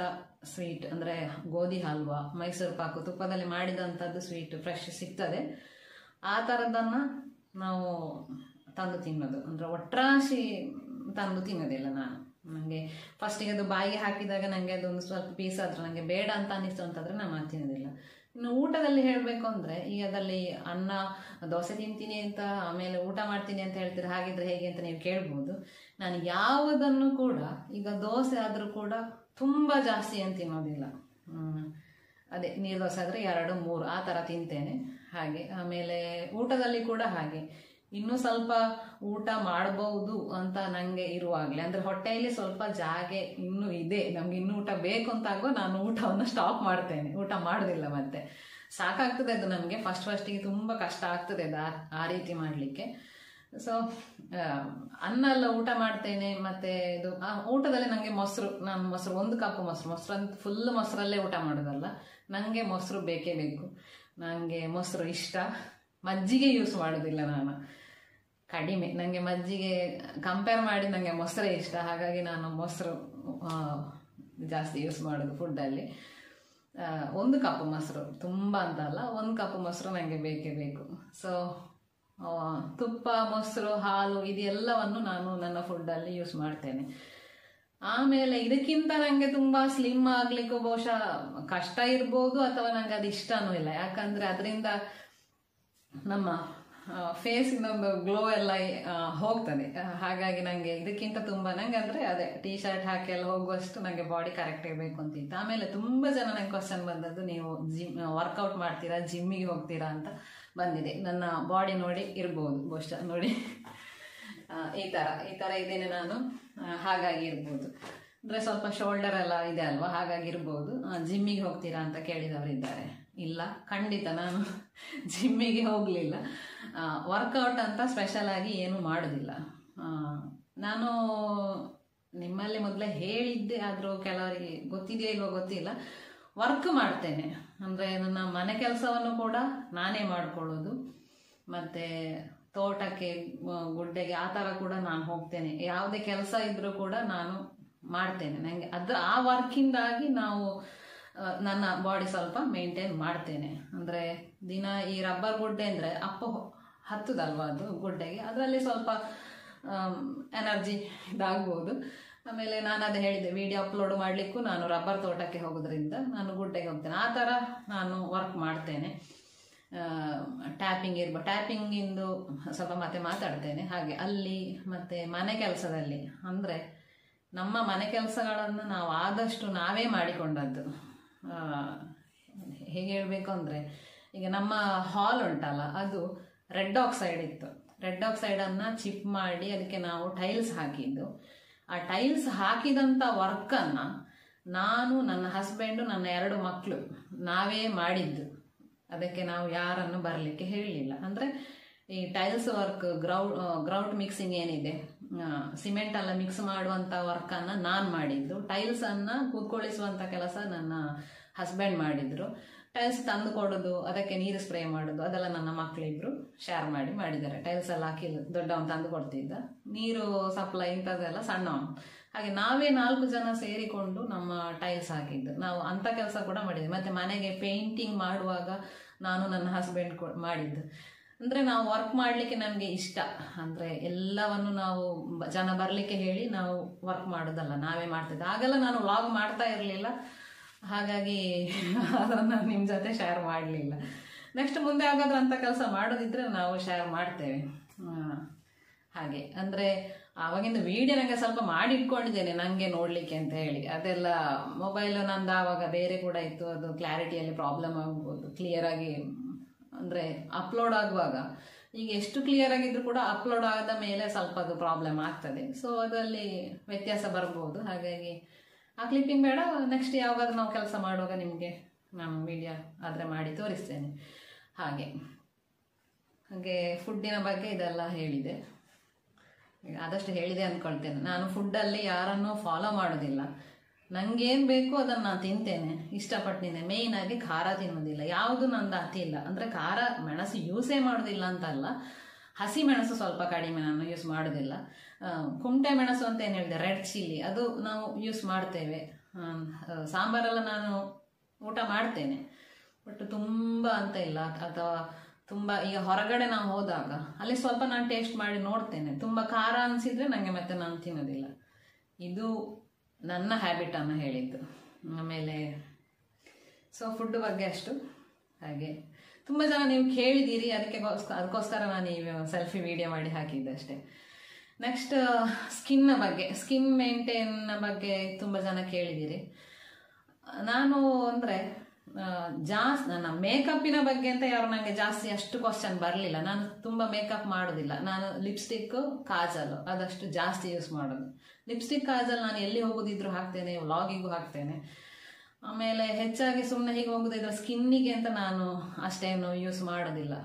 ಸ್ವೀಟ್ ಅಂದರೆ ಗೋಧಿ ಹಲ್ವಾ ಮೈಸೂರು ಪಾಕು ತುಪ್ಪದಲ್ಲಿ ಮಾಡಿದಂಥದ್ದು ಸ್ವೀಟ್ ಫ್ರೆಶ್ ಸಿಗ್ತದೆ ಆ ಥರದನ್ನು ನಾವು ತಂದು ತಿನ್ನೋದು ಅಂದರೆ ಒಟ್ರಾಶಿ ತಂದು ತಿನ್ನೋದಿಲ್ಲ ನಾನು ನನಗೆ ಫಸ್ಟಿಗೆ ಅದು ಬಾಯಿಗೆ ಹಾಕಿದಾಗ ನನಗೆ ಅದೊಂದು ಸ್ವಲ್ಪ ಪೀಸ್ ಆದ್ರೆ ನನಗೆ ಬೇಡ ಅಂತ ಅನ್ನಿಸ್ತು ಅಂತಂದರೆ ನಾನು ಅದು ತಿನ್ನೋದಿಲ್ಲ ಇನ್ನು ಊಟದಲ್ಲಿ ಹೇಳಬೇಕು ಅಂದರೆ ಈಗ ಅದಲ್ಲಿ ಅನ್ನ ದೋಸೆ ತಿಂತೀನಿ ಅಂತ ಆಮೇಲೆ ಊಟ ಮಾಡ್ತೀನಿ ಅಂತ ಹೇಳ್ತೀರಿ ಹಾಗಿದ್ರೆ ಹೇಗೆ ಅಂತ ನೀವು ಕೇಳ್ಬೋದು ನಾನು ಯಾವುದನ್ನು ಕೂಡ ಈಗ ದೋಸೆ ಆದರೂ ಕೂಡ ತುಂಬ ಜಾಸ್ತಿ ಏನು ತಿನ್ನೋದಿಲ್ಲ ಹ್ಮ್. ಅದೇ ನೀರು ದೋಸೆ ಆದರೆ ಎರಡು ಮೂರು ಆ ಥರ ತಿಂತೇನೆ ಹಾಗೆ ಆಮೇಲೆ ಊಟದಲ್ಲಿ ಕೂಡ ಹಾಗೆ ಇನ್ನೂ ಸ್ವಲ್ಪ ಊಟ ಮಾಡ್ಬೋದು ಅಂತ ನನಗೆ ಇರುವಾಗಲೇ ಅಂದರೆ ಹೊಟ್ಟೆಯಲ್ಲಿ ಸ್ವಲ್ಪ ಜಾಗೆ ಇನ್ನೂ ಇದೆ ನಮ್ಗೆ ಇನ್ನೂ ಊಟ ಬೇಕು ಅಂತ ಆಗೋ ನಾನು ಊಟವನ್ನು ಸ್ಟಾಪ್ ಮಾಡ್ತೇನೆ ಊಟ ಮಾಡೋದಿಲ್ಲ ಮತ್ತೆ ಸಾಕಾಗ್ತದೆ ಅದು ನನಗೆ ಫಸ್ಟ್ ಫಸ್ಟಿಗೆ ತುಂಬ ಕಷ್ಟ ಆಗ್ತದೆ ಅದು ಆ- ಆ ರೀತಿ ಮಾಡಲಿಕ್ಕೆ ಸೊ ಅನ್ನ ಎಲ್ಲ ಊಟ ಮಾಡ್ತೇನೆ ಮತ್ತೆ ಇದು ಆ, ಊಟದಲ್ಲಿ ನನಗೆ ಮೊಸರು ನಾನು ಮೊಸರು ಒಂದು ಕಪ್ ಮೊಸರು ಮೊಸರು ಅಂತ ಫುಲ್ ಮೊಸರಲ್ಲೇ ಊಟ ಮಾಡೋದಲ್ಲ ನನಗೆ ಮೊಸರು ಬೇಕೇ ಬೇಕು ನನಗೆ ಮೊಸರು ಇಷ್ಟ ಮಜ್ಜಿಗೆ ಯೂಸ್ ಮಾಡೋದಿಲ್ಲ ನಾನು ಕಡಿಮೆ ನನಗೆ ಮಜ್ಜಿಗೆ ಕಂಪೇರ್ ಮಾಡಿ ನನಗೆ ಮೊಸರೇ ಇಷ್ಟ ಹಾಗಾಗಿ ನಾನು ಮೊಸರು ಆ, ಜಾಸ್ತಿ ಯೂಸ್ ಮಾಡೋದು ಫುಡ್ಡಲ್ಲಿ ಆ, ಒಂದು ಕಪ್ ಮೊಸರು ತುಂಬ ಅಂತ ಅಲ್ಲ ಒಂದು ಕಪ್ ಮೊಸರು ನನಗೆ ಬೇಕೇ ಬೇಕು ಸೊ ತುಪ್ಪ ಮೊಸರು ಹಾಲು ಇದೆಲ್ಲವನ್ನು ನಾನು ನನ್ನ ಫುಡ್ಡಲ್ಲಿ ಯೂಸ್ ಮಾಡ್ತೇನೆ ಆಮೇಲೆ ಇದಕ್ಕಿಂತ ನನಗೆ ತುಂಬ ಸ್ಲಿಮ್ ಆಗ್ಲಿಕ್ಕೂ ಬಹುಶಃ ಕಷ್ಟ ಇರ್ಬೋದು ಅಥವಾ ನಂಗೆ ಅದು ಇಷ್ಟನೂ ಇಲ್ಲ ಯಾಕಂದ್ರೆ ಅದರಿಂದ ನಮ್ಮ ಫೇಸಿನ ಒಂದು ಗ್ಲೋ ಎಲ್ಲ ಆ, ಹೋಗ್ತದೆ ಆ, ಹಾಗಾಗಿ ನನಗೆ ಇದಕ್ಕಿಂತ ತುಂಬ ನಂಗೆ ಅಂದರೆ ಅದೇ ಟೀ ಶರ್ಟ್ ಹಾಕಿ ಎಲ್ಲ ಹೋಗುವಷ್ಟು ನನಗೆ ಬಾಡಿ ಕರೆಕ್ಟ್ ಇರಬೇಕು ಅಂತಿತ್ತು ಆಮೇಲೆ ತುಂಬ ಜನ ನಂಗೆ ಕ್ವಶನ್ ಬಂದದ್ದು ನೀವು ಜಿಮ್ ವರ್ಕೌಟ್ ಮಾಡ್ತೀರಾ ಜಿಮ್ಮಿಗೆ ಹೋಗ್ತೀರಾ ಅಂತ ಬಂದಿದೆ ನನ್ನ ಬಾಡಿ ನೋಡಿ ಇರ್ಬೋದು ಬಹುಶಃ ನೋಡಿ ಆ, ಈ ಥರ ಈ ಥರ ಇದ್ದೇನೆ ನಾನು ಆ, ಹಾಗಾಗಿ ಇರ್ಬೋದು ಅಂದರೆ ಸ್ವಲ್ಪ ಶೋಲ್ಡರ್ ಎಲ್ಲ ಇದೆ ಅಲ್ವಾ ಹಾಗಾಗಿ ಇರ್ಬೋದು ಜಿಮ್ಮಿಗೆ ಹೋಗ್ತೀರಾ ಅಂತ ಕೇಳಿದವರಿದ್ದಾರೆ ಇಲ್ಲ ಖಂಡಿತ ನಾನು ಜಿಮ್ಮಿಗೆ ಹೋಗಲಿಲ್ಲ ವರ್ಕೌಟ್ ಅಂತ ಸ್ಪೆಷಲ್ ಆಗಿ ಏನು ಮಾಡೋದಿಲ್ಲ ಆ, ನಾನು ನಿಮ್ಮಲ್ಲಿ ಮೊದಲೇ ಹೇಳಿದ್ದೆ ಆದರೂ ಕೆಲವರಿಗೆ ಗೊತ್ತಿದೆಯೋ ಇಲ್ವೋ ಗೊತ್ತಿಲ್ಲ ವರ್ಕ್ ಮಾಡ್ತೇನೆ ಅಂದರೆ ನನ್ನ ಮನೆ ಕೆಲಸವನ್ನು ಕೂಡ ನಾನೇ ಮಾಡ್ಕೊಳ್ಳೋದು ಮತ್ತು ತೋಟಕ್ಕೆ ಆ, ಗುಡ್ಡೆಗೆ ಆ ಥರ ಕೂಡ ನಾನು ಹೋಗ್ತೇನೆ ಯಾವುದೇ ಕೆಲಸ ಇದ್ದರೂ ಕೂಡ ನಾನು ಮಾಡ್ತೇನೆ ನನಗೆ ಅದ್ರ ಆ ವರ್ಕಿಂದಾಗಿ ನಾವು ಆ, ನನ್ನ ಬಾಡಿ ಸ್ವಲ್ಪ ಮೇಂಟೈನ್ ಮಾಡ್ತೇನೆ ಅಂದರೆ ದಿನ ಈ ರಬ್ಬರ್ ಗುಡ್ಡೆ ಅಂದರೆ ಅಪ್ಪ ಹೊ- ಹತ್ತದಲ್ವಾ ಅದು ಗುಡ್ಡೆಗೆ ಅದರಲ್ಲಿ ಸ್ವಲ್ಪ ಎನರ್ಜಿ ಇದಾಗ್ಬೋದು ಆಮೇಲೆ ನಾನು ಅದು ಹೇಳಿದೆ ವಿಡಿಯೋ ಅಪ್ಲೋಡ್ ಮಾಡಲಿಕ್ಕೂ ನಾನು ರಬ್ಬರ್ ತೋಟಕ್ಕೆ ಹೋಗೋದ್ರಿಂದ ನಾನು ಗುಡ್ಡೆಗೆ ಹೋಗ್ತೇನೆ ಆ ಥರ ನಾನು ವರ್ಕ್ ಮಾಡ್ತೇನೆ ಟ್ಯಾಪಿಂಗ್ ಇರ್ಬೋದು ಟ್ಯಾಪಿಂಗಿಂದು ಸ್ವಲ್ಪ ಮತ್ತೆ ಮಾತಾಡ್ತೇನೆ ಹಾಗೆ ಅಲ್ಲಿ ಮತ್ತು ಮನೆ ಕೆಲಸದಲ್ಲಿ ಅಂದರೆ ನಮ್ಮ ಮನೆ ಕೆಲಸಗಳನ್ನು ನಾವು ಆದಷ್ಟು ನಾವೇ ಮಾಡಿಕೊಂಡದ್ದು ಆ, ಹೇಗೆ ಹೇಳಬೇಕು ಅಂದರೆ ಈಗ ನಮ್ಮ ಹಾಲ್ ಉಂಟಲ್ಲ ಅದು ರೆಡ್ ಆಕ್ಸೈಡ್ ಇತ್ತು ರೆಡ್ ಆಕ್ಸೈಡನ್ನು ಚಿಪ್ ಮಾಡಿ ಅದಕ್ಕೆ ನಾವು ಟೈಲ್ಸ್ ಹಾಕಿದ್ದು ಆ ಟೈಲ್ಸ್ ಹಾಕಿದಂಥ ವರ್ಕನ್ನು ನಾನು ನನ್ನ ಹಸ್ಬೆಂಡು ನನ್ನ ಎರಡು ಮಕ್ಕಳು ನಾವೇ ಮಾಡಿದ್ದು ಅದಕ್ಕೆ ನಾವು ಯಾರನ್ನು ಬರಲಿಕ್ಕೆ ಹೇಳಲಿಲ್ಲ ಅಂದರೆ ಈ ಟೈಲ್ಸ್ ವರ್ಕ್ ಗ್ರೌ ಗ್ರೌಟ್ ಮಿಕ್ಸಿಂಗ್ ಏನಿದೆ ಸಿಮೆಂಟ್ ಎಲ್ಲ ಮಿಕ್ಸ್ ಮಾಡುವಂಥ ವರ್ಕನ್ನು ನಾನು ಮಾಡಿದ್ದು ಟೈಲ್ಸನ್ನು ಕೂತ್ಕೊಳ್ಳಿಸುವಂಥ ಕೆಲಸ ನನ್ನ ಹಸ್ಬೆಂಡ್ ಮಾಡಿದರು ಟೈಲ್ಸ್ ತಂದು ಕೊಡೋದು ಅದಕ್ಕೆ ನೀರು ಸ್ಪ್ರೇ ಮಾಡೋದು ಅದೆಲ್ಲ ನನ್ನ ಮಕ್ಕಳಿಬ್ರು ಶೇರ್ ಮಾಡಿ ಮಾಡಿದ್ದಾರೆ ಟೈಲ್ಸ್ ಎಲ್ಲ ಹಾಕಿ ದೊಡ್ಡವನು ತಂದು ಕೊಡ್ತಿದ್ದ ನೀರು ಸಪ್ಲೈ ಇಂಥದ್ದೆಲ್ಲ ಸಣ್ಣವನು ಹಾಗೆ ನಾವೇ ನಾಲ್ಕು ಜನ ಸೇರಿಕೊಂಡು ನಮ್ಮ ಟೈಲ್ಸ್ ಹಾಕಿದ್ದು ನಾವು ಅಂಥ ಕೆಲಸ ಕೂಡ ಮಾಡಿದ್ವಿ ಮತ್ತು ಮನೆಗೆ ಪೇಂಟಿಂಗ್ ಮಾಡುವಾಗ ನಾನು ನನ್ನ ಹಸ್ಬೆಂಡ್ ಮಾಡಿದ್ದು ಅಂದರೆ ನಾವು ವರ್ಕ್ ಮಾಡಲಿಕ್ಕೆ ನಮಗೆ ಇಷ್ಟ ಅಂದರೆ ಎಲ್ಲವನ್ನು ನಾವು ಬ- ಜನ ಬರಲಿಕ್ಕೆ ಹೇಳಿ ನಾವು ವರ್ಕ್ ಮಾಡೋದಲ್ಲ ನಾವೇ ಮಾಡ್ತಿದ್ದೆ ಆಗೆಲ್ಲ ನಾನು ವ್ಲಾಗ್ ಮಾಡ್ತಾ ಇರಲಿಲ್ಲ ಹಾಗಾಗಿ ಅದನ್ನು ನಿಮ್ಮ ಜೊತೆ ಶೇರ್ ಮಾಡಲಿಲ್ಲ ನೆಕ್ಸ್ಟ್ ಮುಂದೆ ಯಾವ್ದಾದ್ರು ಅಂಥ ಕೆಲಸ ಮಾಡೋದಿದ್ರೆ ನಾವು ಶೇರ್ ಮಾಡ್ತೇವೆ ಆ, ಹಾಗೆ ಅಂದರೆ ಆವಾಗಿಂದ ವಿಡಿಯೋ ನನಗೆ ಸ್ವಲ್ಪ ಮಾಡಿ ಇಟ್ಕೊಂಡಿದ್ದೇನೆ ನನಗೆ ನೋಡಲಿಕ್ಕೆ ಅಂತ ಹೇಳಿ ಅದೆಲ್ಲ ಮೊಬೈಲ್ ನಂದು ಆವಾಗ ಬೇರೆ ಕೂಡ ಇತ್ತು ಅದು ಕ್ಲಾರಿಟಿಯಲ್ಲಿ ಪ್ರಾಬ್ಲಮ್ ಆಗ್ಬೋದು ಕ್ಲಿಯರ್ ಆಗಿ ಅಂದರೆ ಅಪ್ಲೋಡ್ ಆಗುವಾಗ ಈಗ ಎಷ್ಟು ಕ್ಲಿಯರ್ ಆಗಿದ್ರು ಕೂಡ ಅಪ್ಲೋಡ್ ಆದ ಮೇಲೆ ಸ್ವಲ್ಪ ಅದು ಪ್ರಾಬ್ಲಮ್ ಆಗ್ತದೆ ಸೊ ಅದರಲ್ಲಿ ವ್ಯತ್ಯಾಸ ಬರ್ಬೋದು ಹಾಗಾಗಿ ಆ ಕ್ಲಿಪ್ಪಿಂಗ್ ಬೇಡ ನೆಕ್ಸ್ಟ್ ಯಾವಾಗಾದ್ರೂ ನಾವು ಕೆಲಸ ಮಾಡುವಾಗ ನಿಮಗೆ ನಾನು ವಿಡಿಯೋ ಆದರೆ ಮಾಡಿ ತೋರಿಸ್ತೇನೆ ಹಾಗೆ ಹಾಗೆ ಫುಡ್ಡಿನ ಬಗ್ಗೆ ಇದೆಲ್ಲ ಹೇಳಿದೆ ಈಗ ಆದಷ್ಟು ಹೇಳಿದೆ ಅಂದ್ಕೊಳ್ತೇನೆ ನಾನು ಫುಡ್ಡಲ್ಲಿ ಯಾರನ್ನೂ ಫಾಲೋ ಮಾಡೋದಿಲ್ಲ ನನಗೇನು ಬೇಕು ಅದನ್ನು ನಾನು ತಿಂತೇನೆ ಇಷ್ಟಪಟ್ಟು ತಿಂತೇನೆ ಮೇಯ್ನಾಗಿ ಖಾರ ತಿನ್ನೋದಿಲ್ಲ ಯಾವುದು ನಂದು ಅತಿ ಇಲ್ಲ ಅಂದರೆ ಖಾರ ಮೆಣಸು ಯೂಸೇ ಮಾಡೋದಿಲ್ಲ ಅಂತಲ್ಲ ಹಸಿ ಮೆಣಸು ಸ್ವಲ್ಪ ಕಡಿಮೆ ನಾನು ಯೂಸ್ ಮಾಡೋದಿಲ್ಲ ಆ, ಕುಮಟೆ ಮೆಣಸು ಅಂತ ಏನು ಹೇಳಿದೆ ರೆಡ್ ಚಿಲ್ಲಿ ಅದು ನಾವು ಯೂಸ್ ಮಾಡ್ತೇವೆ ಸಾಂಬಾರೆಲ್ಲ ನಾನು ಊಟ ಮಾಡ್ತೇನೆ ಬಟ್ ತುಂಬ ಅಂತ ಇಲ್ಲ ಅಥವಾ ತುಂಬ ಈಗ ಹೊರಗಡೆ ನಾವು ಹೋದಾಗ ಅಲ್ಲಿ ಸ್ವಲ್ಪ ನಾನು ಟೇಸ್ಟ್ ಮಾಡಿ ನೋಡ್ತೇನೆ ತುಂಬ ಖಾರ ಅನಿಸಿದ್ರೆ ನನಗೆ ಮತ್ತೆ ನಾನು ತಿನ್ನೋದಿಲ್ಲ ಇದು ನನ್ನ ಹ್ಯಾಬಿಟನ್ನು ಹೇಳಿದ್ದು ಆಮೇಲೆ ಸೊ ಫುಡ್ ಬಗ್ಗೆ ಅಷ್ಟು ಹಾಗೆ ತುಂಬ ಜನ ನೀವು ಕೇಳಿದ್ದೀರಿ ಅದಕ್ಕೆ ಅದಕ್ಕೋಸ್ಕರ ನಾನು ಈ ಸೆಲ್ಫಿ ವಿಡಿಯೋ ಮಾಡಿ ಹಾಕಿದ್ದೆ ಅಷ್ಟೇ ನೆಕ್ಸ್ಟ್ ಸ್ಕಿನ್ನ ಬಗ್ಗೆ ಸ್ಕಿನ್ ಮೇಂಟೈನ್ ಬಗ್ಗೆ ತುಂಬ ಜನ ಕೇಳಿದ್ದೀರಿ ನಾನು ಅಂದರೆ ಜಾಸ್ತಿ ನನ್ನ ಮೇಕಪ್ಪಿನ ಬಗ್ಗೆ ಅಂತ ಯಾರು ನನಗೆ ಜಾಸ್ತಿ ಅಷ್ಟು ಕ್ವಶನ್ ಬರಲಿಲ್ಲ ನಾನು ತುಂಬ ಮೇಕಪ್ ಮಾಡೋದಿಲ್ಲ ನಾನು ಲಿಪ್ಸ್ಟಿಕ್ಕು ಕಾಜಲು ಅದಷ್ಟು ಜಾಸ್ತಿ ಯೂಸ್ ಮಾಡೋದು ಲಿಪ್ಸ್ಟಿಕ್ ಕಾಜಲ್ ನಾನು ಎಲ್ಲಿ ಹೋಗೋದಿದ್ರು ಹಾಕ್ತೇನೆ ವ್ಲಾಗಿಗೂ ಹಾಕ್ತೇನೆ ಆಮೇಲೆ ಹೆಚ್ಚಾಗಿ ಸುಮ್ಮನೆ ಹೀಗೆ ಹೋಗೋದಿದ್ರೆ ಸ್ಕಿನ್ನಿಗೆ ಅಂತ ನಾನು ಅಷ್ಟೇನು ಯೂಸ್ ಮಾಡೋದಿಲ್ಲ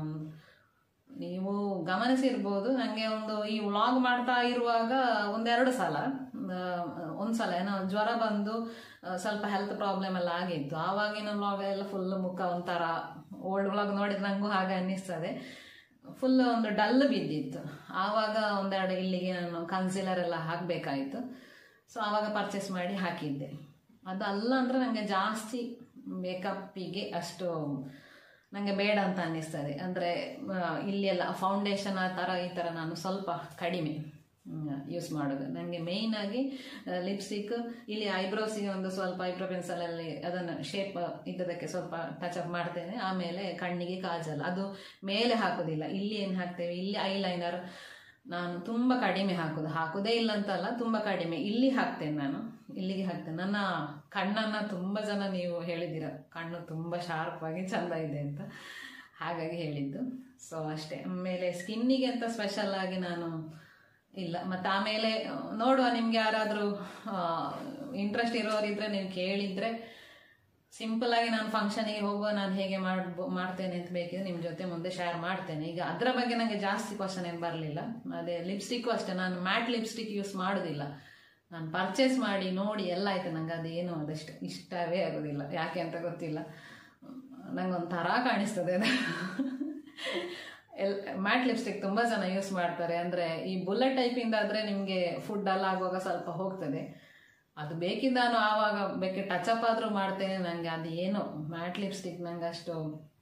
ನೀವು ಗಮನಿಸಿರ್ಬೋದು ನನಗೆ ಒಂದು ಈ ವ್ಲಾಗ್ ಮಾಡ್ತಾ ಇರುವಾಗ ಒಂದೆರಡು ಸಲ ಒಂದು ಸಲ ಏನೋ ಜ್ವರ ಬಂದು ಸ್ವಲ್ಪ ಹೆಲ್ತ್ ಪ್ರಾಬ್ಲಮ್ ಎಲ್ಲ ಆಗಿತ್ತು ಆವಾಗಿನ ವ್ಲಾಗ್ ಎಲ್ಲ ಫುಲ್ ಮುಖ ಒಂಥರ ಓಲ್ಡ್ ವ್ಲಾಗ್ ನೋಡಿದ್ರೆ ನನಗೂ ಹಾಗೆ ಅನ್ನಿಸ್ತದೆ ಫುಲ್ ಒಂದು ಡಲ್ ಬಿದ್ದಿತ್ತು ಆವಾಗ ಒಂದೆರಡು ಇಲ್ಲಿಗೆ ನಾನು ಕನ್ಸಿಲರ್ ಎಲ್ಲ ಹಾಕಬೇಕಾಯಿತು ಸೊ ಆವಾಗ ಪರ್ಚೇಸ್ ಮಾಡಿ ಹಾಕಿದ್ದೆ ಅದು ಅಲ್ಲ ಅಂದರೆ ನನಗೆ ಜಾಸ್ತಿ ಮೇಕಪ್ಪಿಗೆ ಅಷ್ಟು ನನಗೆ ಬೇಡ ಅಂತ ಅನ್ನಿಸ್ತದೆ ಅಂದರೆ ಇಲ್ಲಿ ಎಲ್ಲ ಫೌಂಡೇಶನ್ ಆ ಥರ ಈ ಥರ ನಾನು ಸ್ವಲ್ಪ ಕಡಿಮೆ ಯೂಸ್ ಮಾಡೋದು ನನಗೆ ಮೇಯ್ನಾಗಿ ಲಿಪ್ಸ್ಟಿಕ್ ಇಲ್ಲಿ ಐಬ್ರೋಸಿಗೆ ಒಂದು ಸ್ವಲ್ಪ ಐಬ್ರೋ ಪೆನ್ಸಲಲ್ಲಿ ಅದನ್ನು ಶೇಪ್ ಇದ್ದದಕ್ಕೆ ಸ್ವಲ್ಪ ಟಚ್ ಅಪ್ ಮಾಡ್ತೇನೆ ಆಮೇಲೆ ಕಣ್ಣಿಗೆ ಕಾಜಲ್ ಅದು ಮೇಲೆ ಹಾಕೋದಿಲ್ಲ ಇಲ್ಲಿ ಏನು ಹಾಕ್ತೇವೆ ಇಲ್ಲಿ ಐಲೈನರ್ ನಾನು ತುಂಬ ಕಡಿಮೆ ಹಾಕೋದು ಹಾಕೋದೇ ಇಲ್ಲ ಅಂತಲ್ಲ ತುಂಬ ಕಡಿಮೆ ಇಲ್ಲಿ ಹಾಕ್ತೇನೆ ನಾನು ಇಲ್ಲಿಗೆ ಹಾಕ್ತೇನೆ ನನ್ನ ಕಣ್ಣನ್ನು ತುಂಬ ಜನ ನೀವು ಹೇಳಿದ್ದೀರ ಕಣ್ಣು ತುಂಬ ಶಾರ್ಪ್ ಆಗಿ ಚಂದ ಇದೆ ಅಂತ ಹಾಗಾಗಿ ಹೇಳಿದ್ದು ಸೊ ಅಷ್ಟೇ ಆಮೇಲೆ ಸ್ಕಿನ್ನಿಗೆ ಅಂತ ಸ್ಪೆಷಲ್ ಆಗಿ ನಾನು ಇಲ್ಲ ಮತ್ತು ಆಮೇಲೆ ನೋಡುವ ನಿಮ್ಗೆ ಯಾರಾದರೂ ಇಂಟ್ರೆಸ್ಟ್ ಇರೋರಿದ್ರೆ ನೀವು ಕೇಳಿದರೆ ಸಿಂಪಲ್ ಆಗಿ ನಾನು ಫಂಕ್ಷನಿಗೆ ಹೋಗುವ ನಾನು ಹೇಗೆ ಮಾಡ್ಬೋ ಮಾಡ್ತೇನೆ ಅಂತ ಬೇಕಿದ್ರೆ ನಿಮ್ಮ ಜೊತೆ ಮುಂದೆ ಶೇರ್ ಮಾಡ್ತೇನೆ ಈಗ ಅದರ ಬಗ್ಗೆ ನನಗೆ ಜಾಸ್ತಿ ಕ್ವಶನ್ ಏನು ಬರಲಿಲ್ಲ ಅದೇ ಲಿಪ್ಸ್ಟಿಕ್ಕು ಅಷ್ಟೇ ನಾನು ಮ್ಯಾಟ್ ಲಿಪ್ಸ್ಟಿಕ್ ಯೂಸ್ ಮಾಡೋದಿಲ್ಲ ನಾನು ಪರ್ಚೇಸ್ ಮಾಡಿ ನೋಡಿ ಎಲ್ಲ ಆಯ್ತು ನಂಗೆ ಅದೇನು ಅದಷ್ಟು ಇಷ್ಟವೇ ಆಗೋದಿಲ್ಲ ಯಾಕೆ ಅಂತ ಗೊತ್ತಿಲ್ಲ ನಂಗೆ ಒಂಥರ ಕಾಣಿಸ್ತದೆ ಅದು ಎಲ್ ಮ್ಯಾಟ್ ಲಿಪ್ಸ್ಟಿಕ್ ತುಂಬ ಜನ ಯೂಸ್ ಮಾಡ್ತಾರೆ ಅಂದರೆ ಈ ಬುಲೆಟ್ ಟೈಪಿಂದ ಆದರೆ ನಿಮಗೆ ಫುಡ್ ಎಲ್ಲ ಆಗುವಾಗ ಸ್ವಲ್ಪ ಹೋಗ್ತದೆ ಅದು ಬೇಕಿದ್ದ ನಾನು ಆವಾಗ ಬೇಕೆ ಟಚಪ್ ಆದರೂ ಮಾಡ್ತೇನೆ ನನಗೆ ಅದು ಏನು ಮ್ಯಾಟ್ ಲಿಪ್ಸ್ಟಿಕ್ ನಂಗೆ ಅಷ್ಟು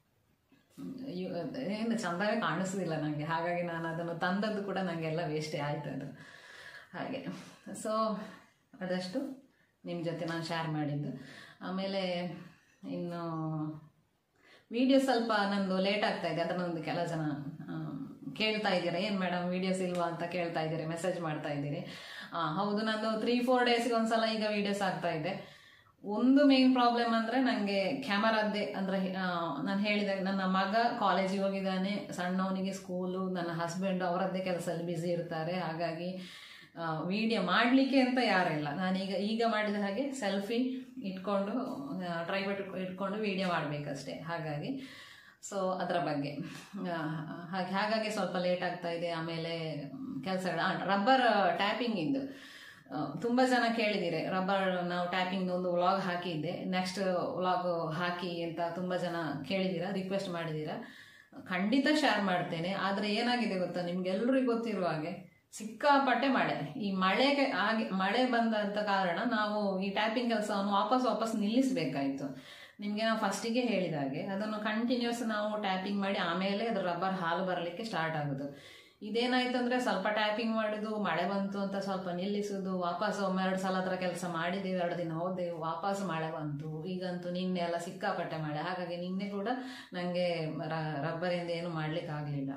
ಏನು ಚೆಂದಾಗೆ ಕಾಣಿಸೋದಿಲ್ಲ ನನಗೆ ಹಾಗಾಗಿ ನಾನು ಅದನ್ನು ತಂದದ್ದು ಕೂಡ ನನಗೆಲ್ಲ ವೇಸ್ಟೇ ಆಯ್ತು ಅದು ಹಾಗೆ ಸೊ ಅದಷ್ಟು ನಿಮ್ಮ ಜೊತೆ ನಾನು ಶೇರ್ ಮಾಡಿದ್ದು ಆಮೇಲೆ ಇನ್ನು ವಿಡಿಯೋ ಸ್ವಲ್ಪ ನಂದು ಲೇಟ್ ಆಗ್ತಾ ಇದೆ ಅದನ್ನೊಂದು ಕೆಲ ಜನ ಕೇಳ್ತಾ ಇದ್ದೀರಾ ಏನು ಮೇಡಮ್ ವೀಡಿಯೋಸ್ ಇಲ್ವಾ ಅಂತ ಕೇಳ್ತಾ ಇದ್ದೀರಿ ಮೆಸೇಜ್ ಮಾಡ್ತಾ ಇದ್ದೀರಿ ಹೌದು ನಂದು ತ್ರೀ ಫೋರ್ ಡೇಸ್ಗೆ ಒಂದ್ಸಲ ಈಗ ವೀಡಿಯೋಸ್ ಆಗ್ತಾ ಇದೆ ಒಂದು ಮೇನ್ ಪ್ರಾಬ್ಲಮ್ ಅಂದರೆ ನನಗೆ ಕ್ಯಾಮರಾದ್ದೇ ಅಂದರೆ ನಾನು ಹೇಳಿದಾಗ ನನ್ನ ಮಗ ಕಾಲೇಜಿಗೆ ಹೋಗಿದ್ದಾನೆ ಸಣ್ಣವನಿಗೆ ಸ್ಕೂಲು ನನ್ನ ಹಸ್ಬೆಂಡು ಅವರದ್ದೇ ಕೆಲಸದಲ್ಲಿ ಬ್ಯುಸಿ ಇರ್ತಾರೆ ಹಾಗಾಗಿ ವಿಡಿಯೋ ಮಾಡಲಿಕ್ಕೆ ಅಂತ ಯಾರಿಲ್ಲ ನಾನೀಗ ಈಗ ಮಾಡಿದ ಹಾಗೆ ಸೆಲ್ಫಿ ಇಟ್ಕೊಂಡು ಟ್ರೈಬಟ್ ಇಟ್ಕೊಂಡು ವಿಡಿಯೋ ಮಾಡಬೇಕಷ್ಟೇ ಹಾಗಾಗಿ ಸೊ ಅದರ ಬಗ್ಗೆ ಹಾಗೆ ಹಾಗಾಗಿ ಸ್ವಲ್ಪ ಲೇಟ್ ಆಗ್ತಾ ಇದೆ ಆಮೇಲೆ ಕೆಲಸ ರಬ್ಬರ್ ಟ್ಯಾಪಿಂಗ್ ಇದ್ದು ತುಂಬ ಜನ ಕೇಳಿದ್ದೀರಿ ರಬ್ಬರ್ ನಾವು ಟ್ಯಾಪಿಂಗ್ ಒಂದು ವ್ಲಾಗ್ ಹಾಕಿದ್ದೆ ನೆಕ್ಸ್ಟ್ ವ್ಲಾಗ್ ಹಾಕಿ ಅಂತ ತುಂಬ ಜನ ಕೇಳಿದ್ದೀರಾ ರಿಕ್ವೆಸ್ಟ್ ಮಾಡಿದ್ದೀರಾ ಖಂಡಿತ ಶೇರ್ ಮಾಡ್ತೇನೆ ಆದರೆ ಏನಾಗಿದೆ ಗೊತ್ತಾ ನಿಮ್ಗೆಲ್ರಿಗೂ ಗೊತ್ತಿರುವ ಹಾಗೆ ಸಿಕ್ಕಾಪಟ್ಟೆ ಮಳೆ ಈ ಮಳೆಗೆ ಆಗಿ ಮಳೆ ಬಂದಂತ ಕಾರಣ ನಾವು ಈ ಟ್ಯಾಪಿಂಗ್ ಕೆಲಸವನ್ನು ವಾಪಸ್ ವಾಪಸ್ ನಿಲ್ಲಿಸಬೇಕಾಯಿತು ನಿಮಗೆ ನಾವು ಫಸ್ಟಿಗೆ ಹೇಳಿದ ಹಾಗೆ ಅದನ್ನು ಕಂಟಿನ್ಯೂಸ್ ನಾವು ಟ್ಯಾಪಿಂಗ್ ಮಾಡಿ ಆಮೇಲೆ ಅದ್ರ ರಬ್ಬರ್ ಹಾಲು ಬರಲಿಕ್ಕೆ ಸ್ಟಾರ್ಟ್ ಆಗೋದು ಇದೇನಾಯ್ತು ಅಂದರೆ ಸ್ವಲ್ಪ ಟ್ಯಾಪಿಂಗ್ ಮಾಡೋದು ಮಳೆ ಬಂತು ಅಂತ ಸ್ವಲ್ಪ ನಿಲ್ಲಿಸೋದು ವಾಪಸ್ ಒಮ್ಮೆರಡು ಸಲ ಹತ್ರ ಕೆಲಸ ಮಾಡಿದ್ದೀವಿ ಎರಡು ದಿನ ಹೋದೆವು ವಾಪಸ್ ಮಳೆ ಬಂತು ಈಗಂತೂ ನಿನ್ನೆ ಎಲ್ಲ ಸಿಕ್ಕಾಪಟ್ಟೆ ಮಳೆ ಹಾಗಾಗಿ ನಿನ್ನೆ ಕೂಡ ನನಗೆ ರಬ್ಬರಿಂದ ಏನು ಮಾಡಲಿಕ್ಕಾಗಲಿಲ್ಲ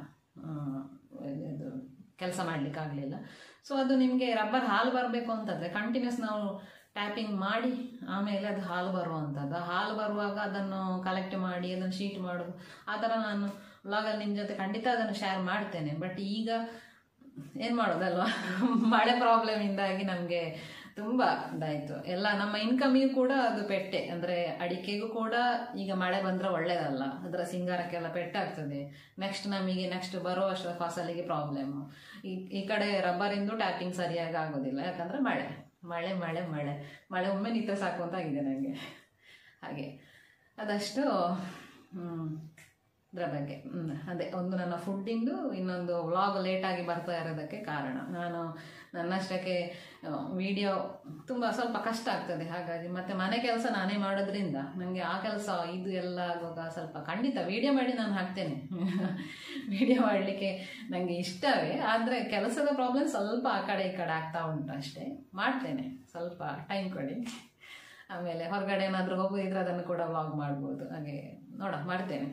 ಇದು ಕೆಲಸ ಮಾಡಲಿಕ್ಕಾಗಲಿಲ್ಲ ಸೊ ಅದು ನಿಮಗೆ ರಬ್ಬರ್ ಹಾಲು ಬರಬೇಕು ಅಂತಂದರೆ ಕಂಟಿನ್ಯೂಸ್ ನಾವು ಟ್ಯಾಪಿಂಗ್ ಮಾಡಿ ಆಮೇಲೆ ಅದು ಹಾಲು ಬರುವಂಥದ್ದು ಹಾಲು ಬರುವಾಗ ಅದನ್ನು ಕಲೆಕ್ಟ್ ಮಾಡಿ ಅದನ್ನು ಶೀಟ್ ಮಾಡೋದು ಆ ಥರ ನಾನು ವ್ಲಾಗಲ್ಲಿ ನಿಮ್ಮ ಜೊತೆ ಖಂಡಿತ ಅದನ್ನು ಶೇರ್ ಮಾಡ್ತೇನೆ ಬಟ್ ಈಗ ಏನು ಮಾಡೋದಲ್ವಾ ಮಳೆ ಪ್ರಾಬ್ಲಮಿಂದಾಗಿ ನಮಗೆ ತುಂಬ ಇದಾಯಿತು ಎಲ್ಲ ನಮ್ಮ ಇನ್ಕಮಿಗೂ ಕೂಡ ಅದು ಪೆಟ್ಟೆ ಅಂದರೆ ಅಡಿಕೆಗೂ ಕೂಡ ಈಗ ಮಳೆ ಬಂದರೆ ಒಳ್ಳೇದಲ್ಲ ಅದರ ಸಿಂಗಾರಕ್ಕೆಲ್ಲ ಪೆಟ್ಟಾಗ್ತದೆ ನೆಕ್ಸ್ಟ್ ನಮಗೆ ನೆಕ್ಸ್ಟ್ ಬರೋ ವರ್ಷದ ಫಸಲಿಗೆ ಪ್ರಾಬ್ಲಮ್ಮು ಈ ಈ ಕಡೆ ರಬ್ಬರಿಂದು ಟ್ಯಾಪಿಂಗ್ ಸರಿಯಾಗಿ ಆಗೋದಿಲ್ಲ ಯಾಕಂದರೆ ಮಳೆ ಮಳೆ ಮಳೆ ಮಳೆ ಮಳೆ ಒಮ್ಮೆ ನಿಂತರೆ ಸಾಕು ಅಂತ ಆಗಿದೆ ನನಗೆ ಹಾಗೆ ಅದಷ್ಟು ಅದರ ಬಗ್ಗೆ ಹ್ಮ್. ಅದೇ ಒಂದು ನನ್ನ ಫುಡ್ಡಿಂದು ಇನ್ನೊಂದು ವ್ಲಾಗ್ ಲೇಟಾಗಿ ಬರ್ತಾ ಇರೋದಕ್ಕೆ ಕಾರಣ ನಾನು ನನ್ನಷ್ಟಕ್ಕೆ ವಿಡಿಯೋ ತುಂಬ ಸ್ವಲ್ಪ ಕಷ್ಟ ಆಗ್ತದೆ ಹಾಗಾಗಿ ಮತ್ತೆ ಮನೆ ಕೆಲಸ ನಾನೇ ಮಾಡೋದ್ರಿಂದ ನನಗೆ ಆ ಕೆಲಸ ಇದು ಎಲ್ಲ ಆಗುವಾಗ ಸ್ವಲ್ಪ ಖಂಡಿತ ವಿಡಿಯೋ ಮಾಡಿ ನಾನು ಹಾಕ್ತೇನೆ ವಿಡಿಯೋ ಮಾಡಲಿಕ್ಕೆ ನನಗೆ ಇಷ್ಟವೇ ಆದರೆ ಕೆಲಸದ ಪ್ರಾಬ್ಲಮ್ ಸ್ವಲ್ಪ ಆ ಕಡೆ ಈ ಕಡೆ ಆಗ್ತಾ ಉಂಟು ಅಷ್ಟೇ ಮಾಡ್ತೇನೆ ಸ್ವಲ್ಪ ಟೈಮ್ ಕೊಡಿ ಆಮೇಲೆ ಹೊರಗಡೆ ಏನಾದರೂ ಹೋಗೋದಿದ್ರೆ ಅದನ್ನು ಕೂಡ ವ್ಲಾಗ್ ಮಾಡ್ಬೋದು ಹಾಗೆ ನೋಡ ಮಾಡ್ತೇನೆ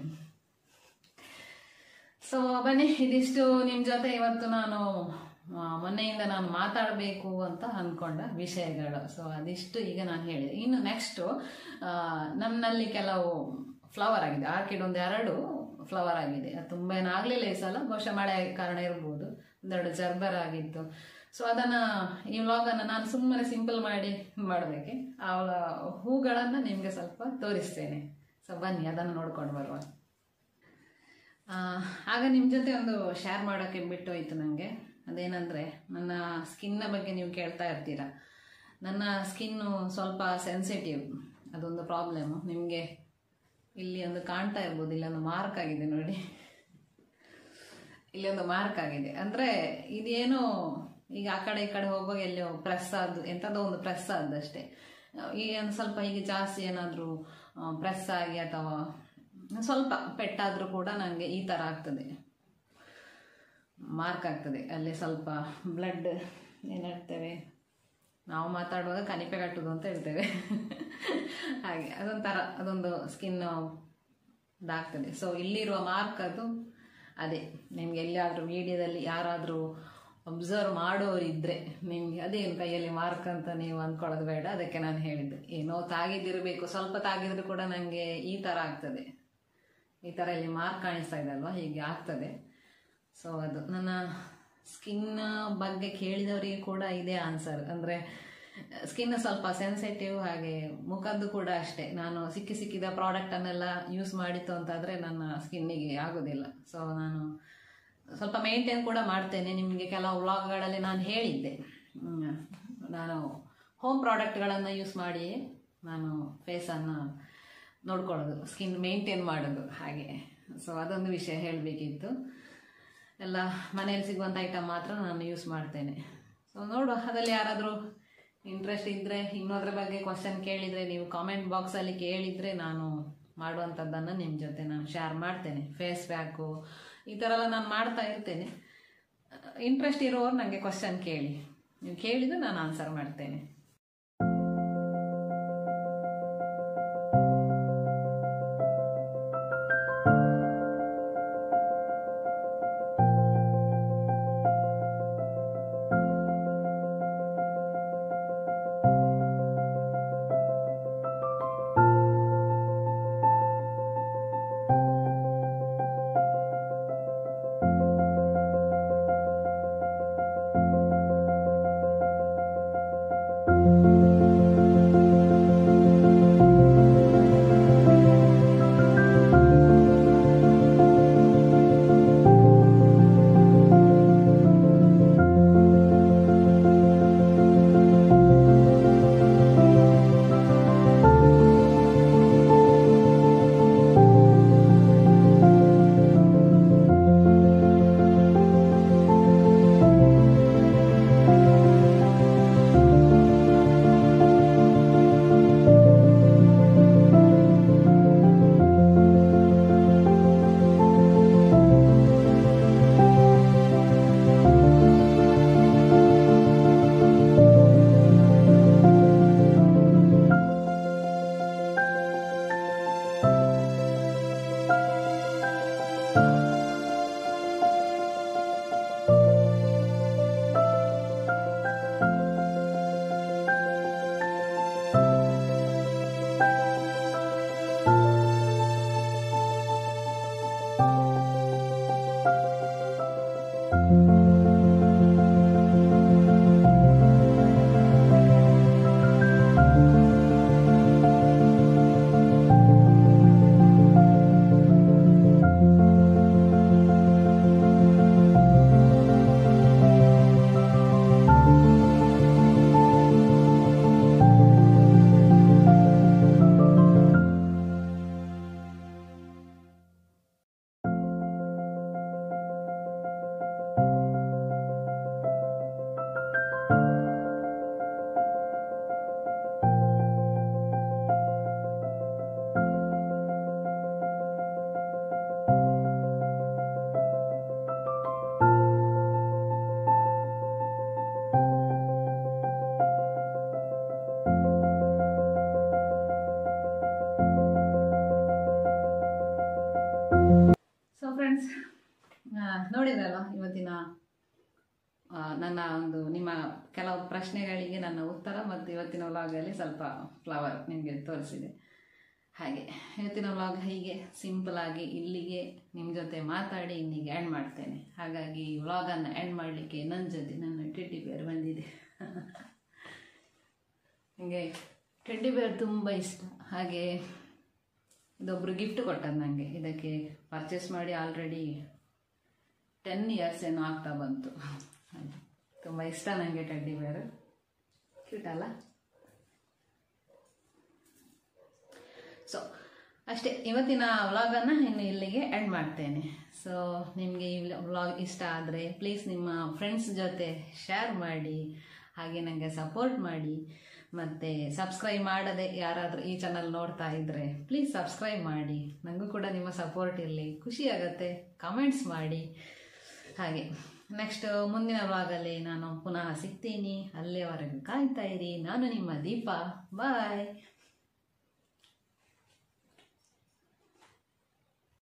ಸೊ ಬನ್ನಿ ಇದಿಷ್ಟು ನಿಮ್ಮ ಜೊತೆ ಇವತ್ತು ನಾನು ಆ, ಮೊನ್ನೆಯಿಂದ ನಾನು ಮಾತಾಡಬೇಕು ಅಂತ ಅಂದ್ಕೊಂಡ ವಿಷಯಗಳು ಸೊ ಅದಿಷ್ಟು ಈಗ ನಾನು ಹೇಳಿದೆ ಇನ್ನು ನೆಕ್ಸ್ಟು ನನ್ನಲ್ಲಿ ಕೆಲವು ಫ್ಲವರ್ ಆಗಿದೆ ಆರ್ಕಿಡ್ ಒಂದು ಎರಡು ಫ್ಲವರ್ ಆಗಿದೆ ಅದು ತುಂಬ ಏನಾಗಲಿಲ್ಲ ಈ ಸಲ ಬಹುಶಃ ಮಳೆ ಕಾರಣ ಇರ್ಬೋದು ಒಂದೆರಡು ಜರ್ಬರ್ ಆಗಿತ್ತು ಸೊ ಅದನ್ನು ಈ ವ್ಲಾಗನ್ನು ನಾನು ಸುಮ್ಮನೆ ಸಿಂಪಲ್ ಮಾಡಿ ಮಾಡಬೇಕೆ ಆ ಹೂಗಳನ್ನು ನಿಮಗೆ ಸ್ವಲ್ಪ ತೋರಿಸ್ತೇನೆ ಸೊ ಬನ್ನಿ ಅದನ್ನು ನೋಡ್ಕೊಂಡು ಬರುವ ಆ, ಆಗ ನಿಮ್ಮ ಜೊತೆ ಒಂದು ಶೇರ್ ಮಾಡೋಕ್ಕೆ ಬಿಟ್ಟೋಯ್ತು ನನಗೆ ಅದೇನಂದರೆ ನನ್ನ ಸ್ಕಿನ್ನ ಬಗ್ಗೆ ನೀವು ಕೇಳ್ತಾ ಇರ್ತೀರ ನನ್ನ ಸ್ಕಿನ್ನು ಸ್ವಲ್ಪ ಸೆನ್ಸಿಟಿವ್ ಅದೊಂದು ಪ್ರಾಬ್ಲಮ್ಮು ನಿಮಗೆ ಇಲ್ಲಿ ಒಂದು ಕಾಣ್ತಾ ಇರ್ಬೋದು ಇಲ್ಲೊಂದು ಮಾರ್ಕ್ ಆಗಿದೆ ನೋಡಿ ಇಲ್ಲಿ ಒಂದು ಮಾರ್ಕ್ ಆಗಿದೆ ಅಂದರೆ ಇದೇನು ಈಗ ಆ ಕಡೆ ಈ ಕಡೆ ಹೋಗುವಾಗ ಎಲ್ಲೋ ಪ್ರೆಸ್ ಆದ್ದು ಎಂಥದೋ ಒಂದು ಪ್ರೆಸ್ ಆದ್ದಷ್ಟೇ ಈ ಒಂದು ಸ್ವಲ್ಪ ಈಗ ಜಾಸ್ತಿ ಏನಾದರೂ ಪ್ರೆಸ್ ಆಗಿ ಅಥವಾ ಸ್ವಲ್ಪ ಪೆಟ್ಟಾದರೂ ಕೂಡ ನನಗೆ ಈ ಥರ ಆಗ್ತದೆ ಮಾರ್ಕ್ ಆಗ್ತದೆ ಅಲ್ಲಿ ಸ್ವಲ್ಪ ಬ್ಲಡ್ ಏನು ಹೇಳ್ತೇವೆ ನಾವು ಮಾತಾಡುವಾಗ ಕಣಿಪೆ ಕಟ್ಟುದು ಅಂತ ಹೇಳ್ತೇವೆ ಹಾಗೆ ಅದೊಂಥರ ಅದೊಂದು ಸ್ಕಿನ್ ಇದಾಗ್ತದೆ ಸೊ ಇಲ್ಲಿರುವ ಮಾರ್ಕ್ ಅದು ಅದೇ ನಿಮ್ಗೆ ಎಲ್ಲಿಯಾದರೂ ವಿಡಿಯೋದಲ್ಲಿ ಯಾರಾದರೂ ಅಬ್ಸರ್ವ್ ಮಾಡೋರಿದ್ದರೆ ನಿಮಗೆ ಅದೇನು ಕೈಯಲ್ಲಿ ಮಾರ್ಕ್ ಅಂತ ನೀವು ಅಂದ್ಕೊಳ್ಳೋದು ಬೇಡ ಅದಕ್ಕೆ ನಾನು ಹೇಳಿದ್ದೆ ಏನೋ ತಾಗಿದ್ದಿರಬೇಕು ಸ್ವಲ್ಪ ತಾಗಿದ್ರು ಕೂಡ ನನಗೆ ಈ ಥರ ಆಗ್ತದೆ ಈ ಥರ ಇಲ್ಲಿ ಮಾರ್ಕ್ ಕಾಣಿಸ್ತಾ ಇದೆ ಅಲ್ವಾ ಹೀಗೆ ಆಗ್ತದೆ ಸೊ ಅದು ನನ್ನ ಸ್ಕಿನ್ ಬಗ್ಗೆ ಕೇಳಿದವರಿಗೆ ಕೂಡ ಇದೇ ಆನ್ಸರ್ ಅಂದರೆ ಸ್ಕಿನ್ ಸ್ವಲ್ಪ ಸೆನ್ಸಿಟಿವ್ ಹಾಗೆ ಮುಖದ್ದು ಕೂಡ ಅಷ್ಟೇ ನಾನು ಸಿಕ್ಕಿ ಸಿಕ್ಕಿದ ಪ್ರಾಡಕ್ಟನ್ನೆಲ್ಲ ಯೂಸ್ ಮಾಡಿತ್ತು ಅಂತಾದರೆ ನನ್ನ ಸ್ಕಿನ್ನಿಗೆ ಆಗೋದಿಲ್ಲ ಸೊ ನಾನು ಸ್ವಲ್ಪ ಮೇಂಟೈನ್ ಕೂಡ ಮಾಡ್ತೇನೆ ನಿಮಗೆ ಕೆಲವು ವ್ಲಾಗ್ಗಳಲ್ಲಿ ನಾನು ಹೇಳಿದ್ದೆ ಹ್ಮ್. ನಾನು ಹೋಮ್ ಪ್ರಾಡಕ್ಟ್ಗಳನ್ನು ಯೂಸ್ ಮಾಡಿ ನಾನು ಫೇಸನ್ನು ನೋಡ್ಕೊಳ್ಳೋದು ಸ್ಕಿನ್ ಮೇಂಟೈನ್ ಮಾಡೋದು ಹಾಗೆ ಸೊ ಅದೊಂದು ವಿಷಯ ಹೇಳಬೇಕಿತ್ತು ಎಲ್ಲ ಮನೆಯಲ್ಲಿ ಸಿಗುವಂಥ ಐಟಮ್ ಮಾತ್ರ ನಾನು ಯೂಸ್ ಮಾಡ್ತೇನೆ ಸೊ ನೋಡುವ ಅದರಲ್ಲಿ ಯಾರಾದರೂ ಇಂಟ್ರೆಸ್ಟ್ ಇದ್ದರೆ ಇನ್ನೂ ಅದ್ರ ಬಗ್ಗೆ ಕ್ವಶನ್ ಕೇಳಿದರೆ ನೀವು ಕಾಮೆಂಟ್ ಬಾಕ್ಸಲ್ಲಿ ಕೇಳಿದರೆ ನಾನು ಮಾಡುವಂಥದ್ದನ್ನು ನಿಮ್ಮ ಜೊತೆ ನಾನು ಶೇರ್ ಮಾಡ್ತೇನೆ ಫೇಸ್ ಪ್ಯಾಕು ಈ ಥರ ಎಲ್ಲ ನಾನು ಮಾಡ್ತಾ ಇರ್ತೇನೆ ಇಂಟ್ರೆಸ್ಟ್ ಇರೋರು ನನಗೆ ಕ್ವಶನ್ ಕೇಳಿ ನೀವು ಕೇಳಿದರೆ ನಾನು ಆನ್ಸರ್ ಮಾಡ್ತೇನೆ ನೋಡಿದ್ರಲ್ಲ ಇವತ್ತಿನ ಆ, ನನ್ನ ಒಂದು ನಿಮ್ಮ ಕೆಲವು ಪ್ರಶ್ನೆಗಳಿಗೆ ನನ್ನ ಉತ್ತರ ಮತ್ತು ಇವತ್ತಿನ ವ್ಲಾಗಲ್ಲಿ ಸ್ವಲ್ಪ ಫ್ಲವರ್ ನಿಮಗೆ ತೋರಿಸಿದೆ ಹಾಗೆ ಇವತ್ತಿನ ವ್ಲಾಗ್ ಹೀಗೆ ಸಿಂಪಲ್ ಆಗಿ ಇಲ್ಲಿಗೆ ನಿಮ್ಮ ಜೊತೆ ಮಾತಾಡಿ ಇನ್ನಿಗೆ ಎಂಡ್ ಮಾಡ್ತೇನೆ ಹಾಗಾಗಿ ಈ ವ್ಲಾಗನ್ನು ಎಂಡ್ ಮಾಡಲಿಕ್ಕೆ ನನ್ನ ಜೊತೆ ನನ್ನ ಟೆಡ್ಡಿ ಬೇರ್ ಬಂದಿದೆ ನನಗೆ ಟೆಡ್ಡಿ ಬೇರ್ ತುಂಬ ಇಷ್ಟ ಹಾಗೆ ಇದೊಬ್ಬರು ಗಿಫ್ಟ್ ಕೊಟ್ಟದ್ದು ನನಗೆ ಇದಕ್ಕೆ ಪರ್ಚೇಸ್ ಮಾಡಿ ಆಲ್ರೆಡಿ ಟೆನ್ ಇಯರ್ಸ್ ಏನೋ ಆಗ್ತಾ ಬಂತು ಹಾಗೆ ತುಂಬ ಇಷ್ಟ ನನಗೆ ಟೆಡ್ಡಿ ಬೇರ್ ಕ್ಯೂಟ್ ಅಲ್ಲ ಸೊ ಅಷ್ಟೇ ಇವತ್ತಿನ ವ್ಲಾಗನ್ನು ಇನ್ನು ಇಲ್ಲಿಗೆ ಎಂಡ್ ಮಾಡ್ತೇನೆ ಸೊ ನಿಮಗೆ ಈ ವ್ಲಾಗ್ ಇಷ್ಟ ಆದರೆ ಪ್ಲೀಸ್ ನಿಮ್ಮ ಫ್ರೆಂಡ್ಸ್ ಜೊತೆ ಶೇರ್ ಮಾಡಿ ಹಾಗೆ ನನಗೆ ಸಪೋರ್ಟ್ ಮಾಡಿ ಮತ್ತು ಸಬ್ಸ್ಕ್ರೈಬ್ ಮಾಡದೆ ಯಾರಾದರೂ ಈ ಚಾನಲ್ ನೋಡ್ತಾ ಇದ್ದರೆ ಪ್ಲೀಸ್ ಸಬ್ಸ್ಕ್ರೈಬ್ ಮಾಡಿ ನನಗೂ ಕೂಡ ನಿಮ್ಮ ಸಪೋರ್ಟ್ ಇರಲಿ ಖುಷಿ ಆಗುತ್ತೆ ಕಮೆಂಟ್ಸ್ ಮಾಡಿ ಹಾಗೆ ನೆಕ್ಸ್ಟ್ ಮುಂದಿನ ವ್ಲಾಗಲ್ಲಿ ನಾನು ಪುನಃ ಸಿಗ್ತೀನಿ ಅಲ್ಲಿಯವರೆಗೂ ಕಾಯ್ತಾ ಇರಿ ನಾನು ನಿಮ್ಮ ದೀಪ ಬಾಯ್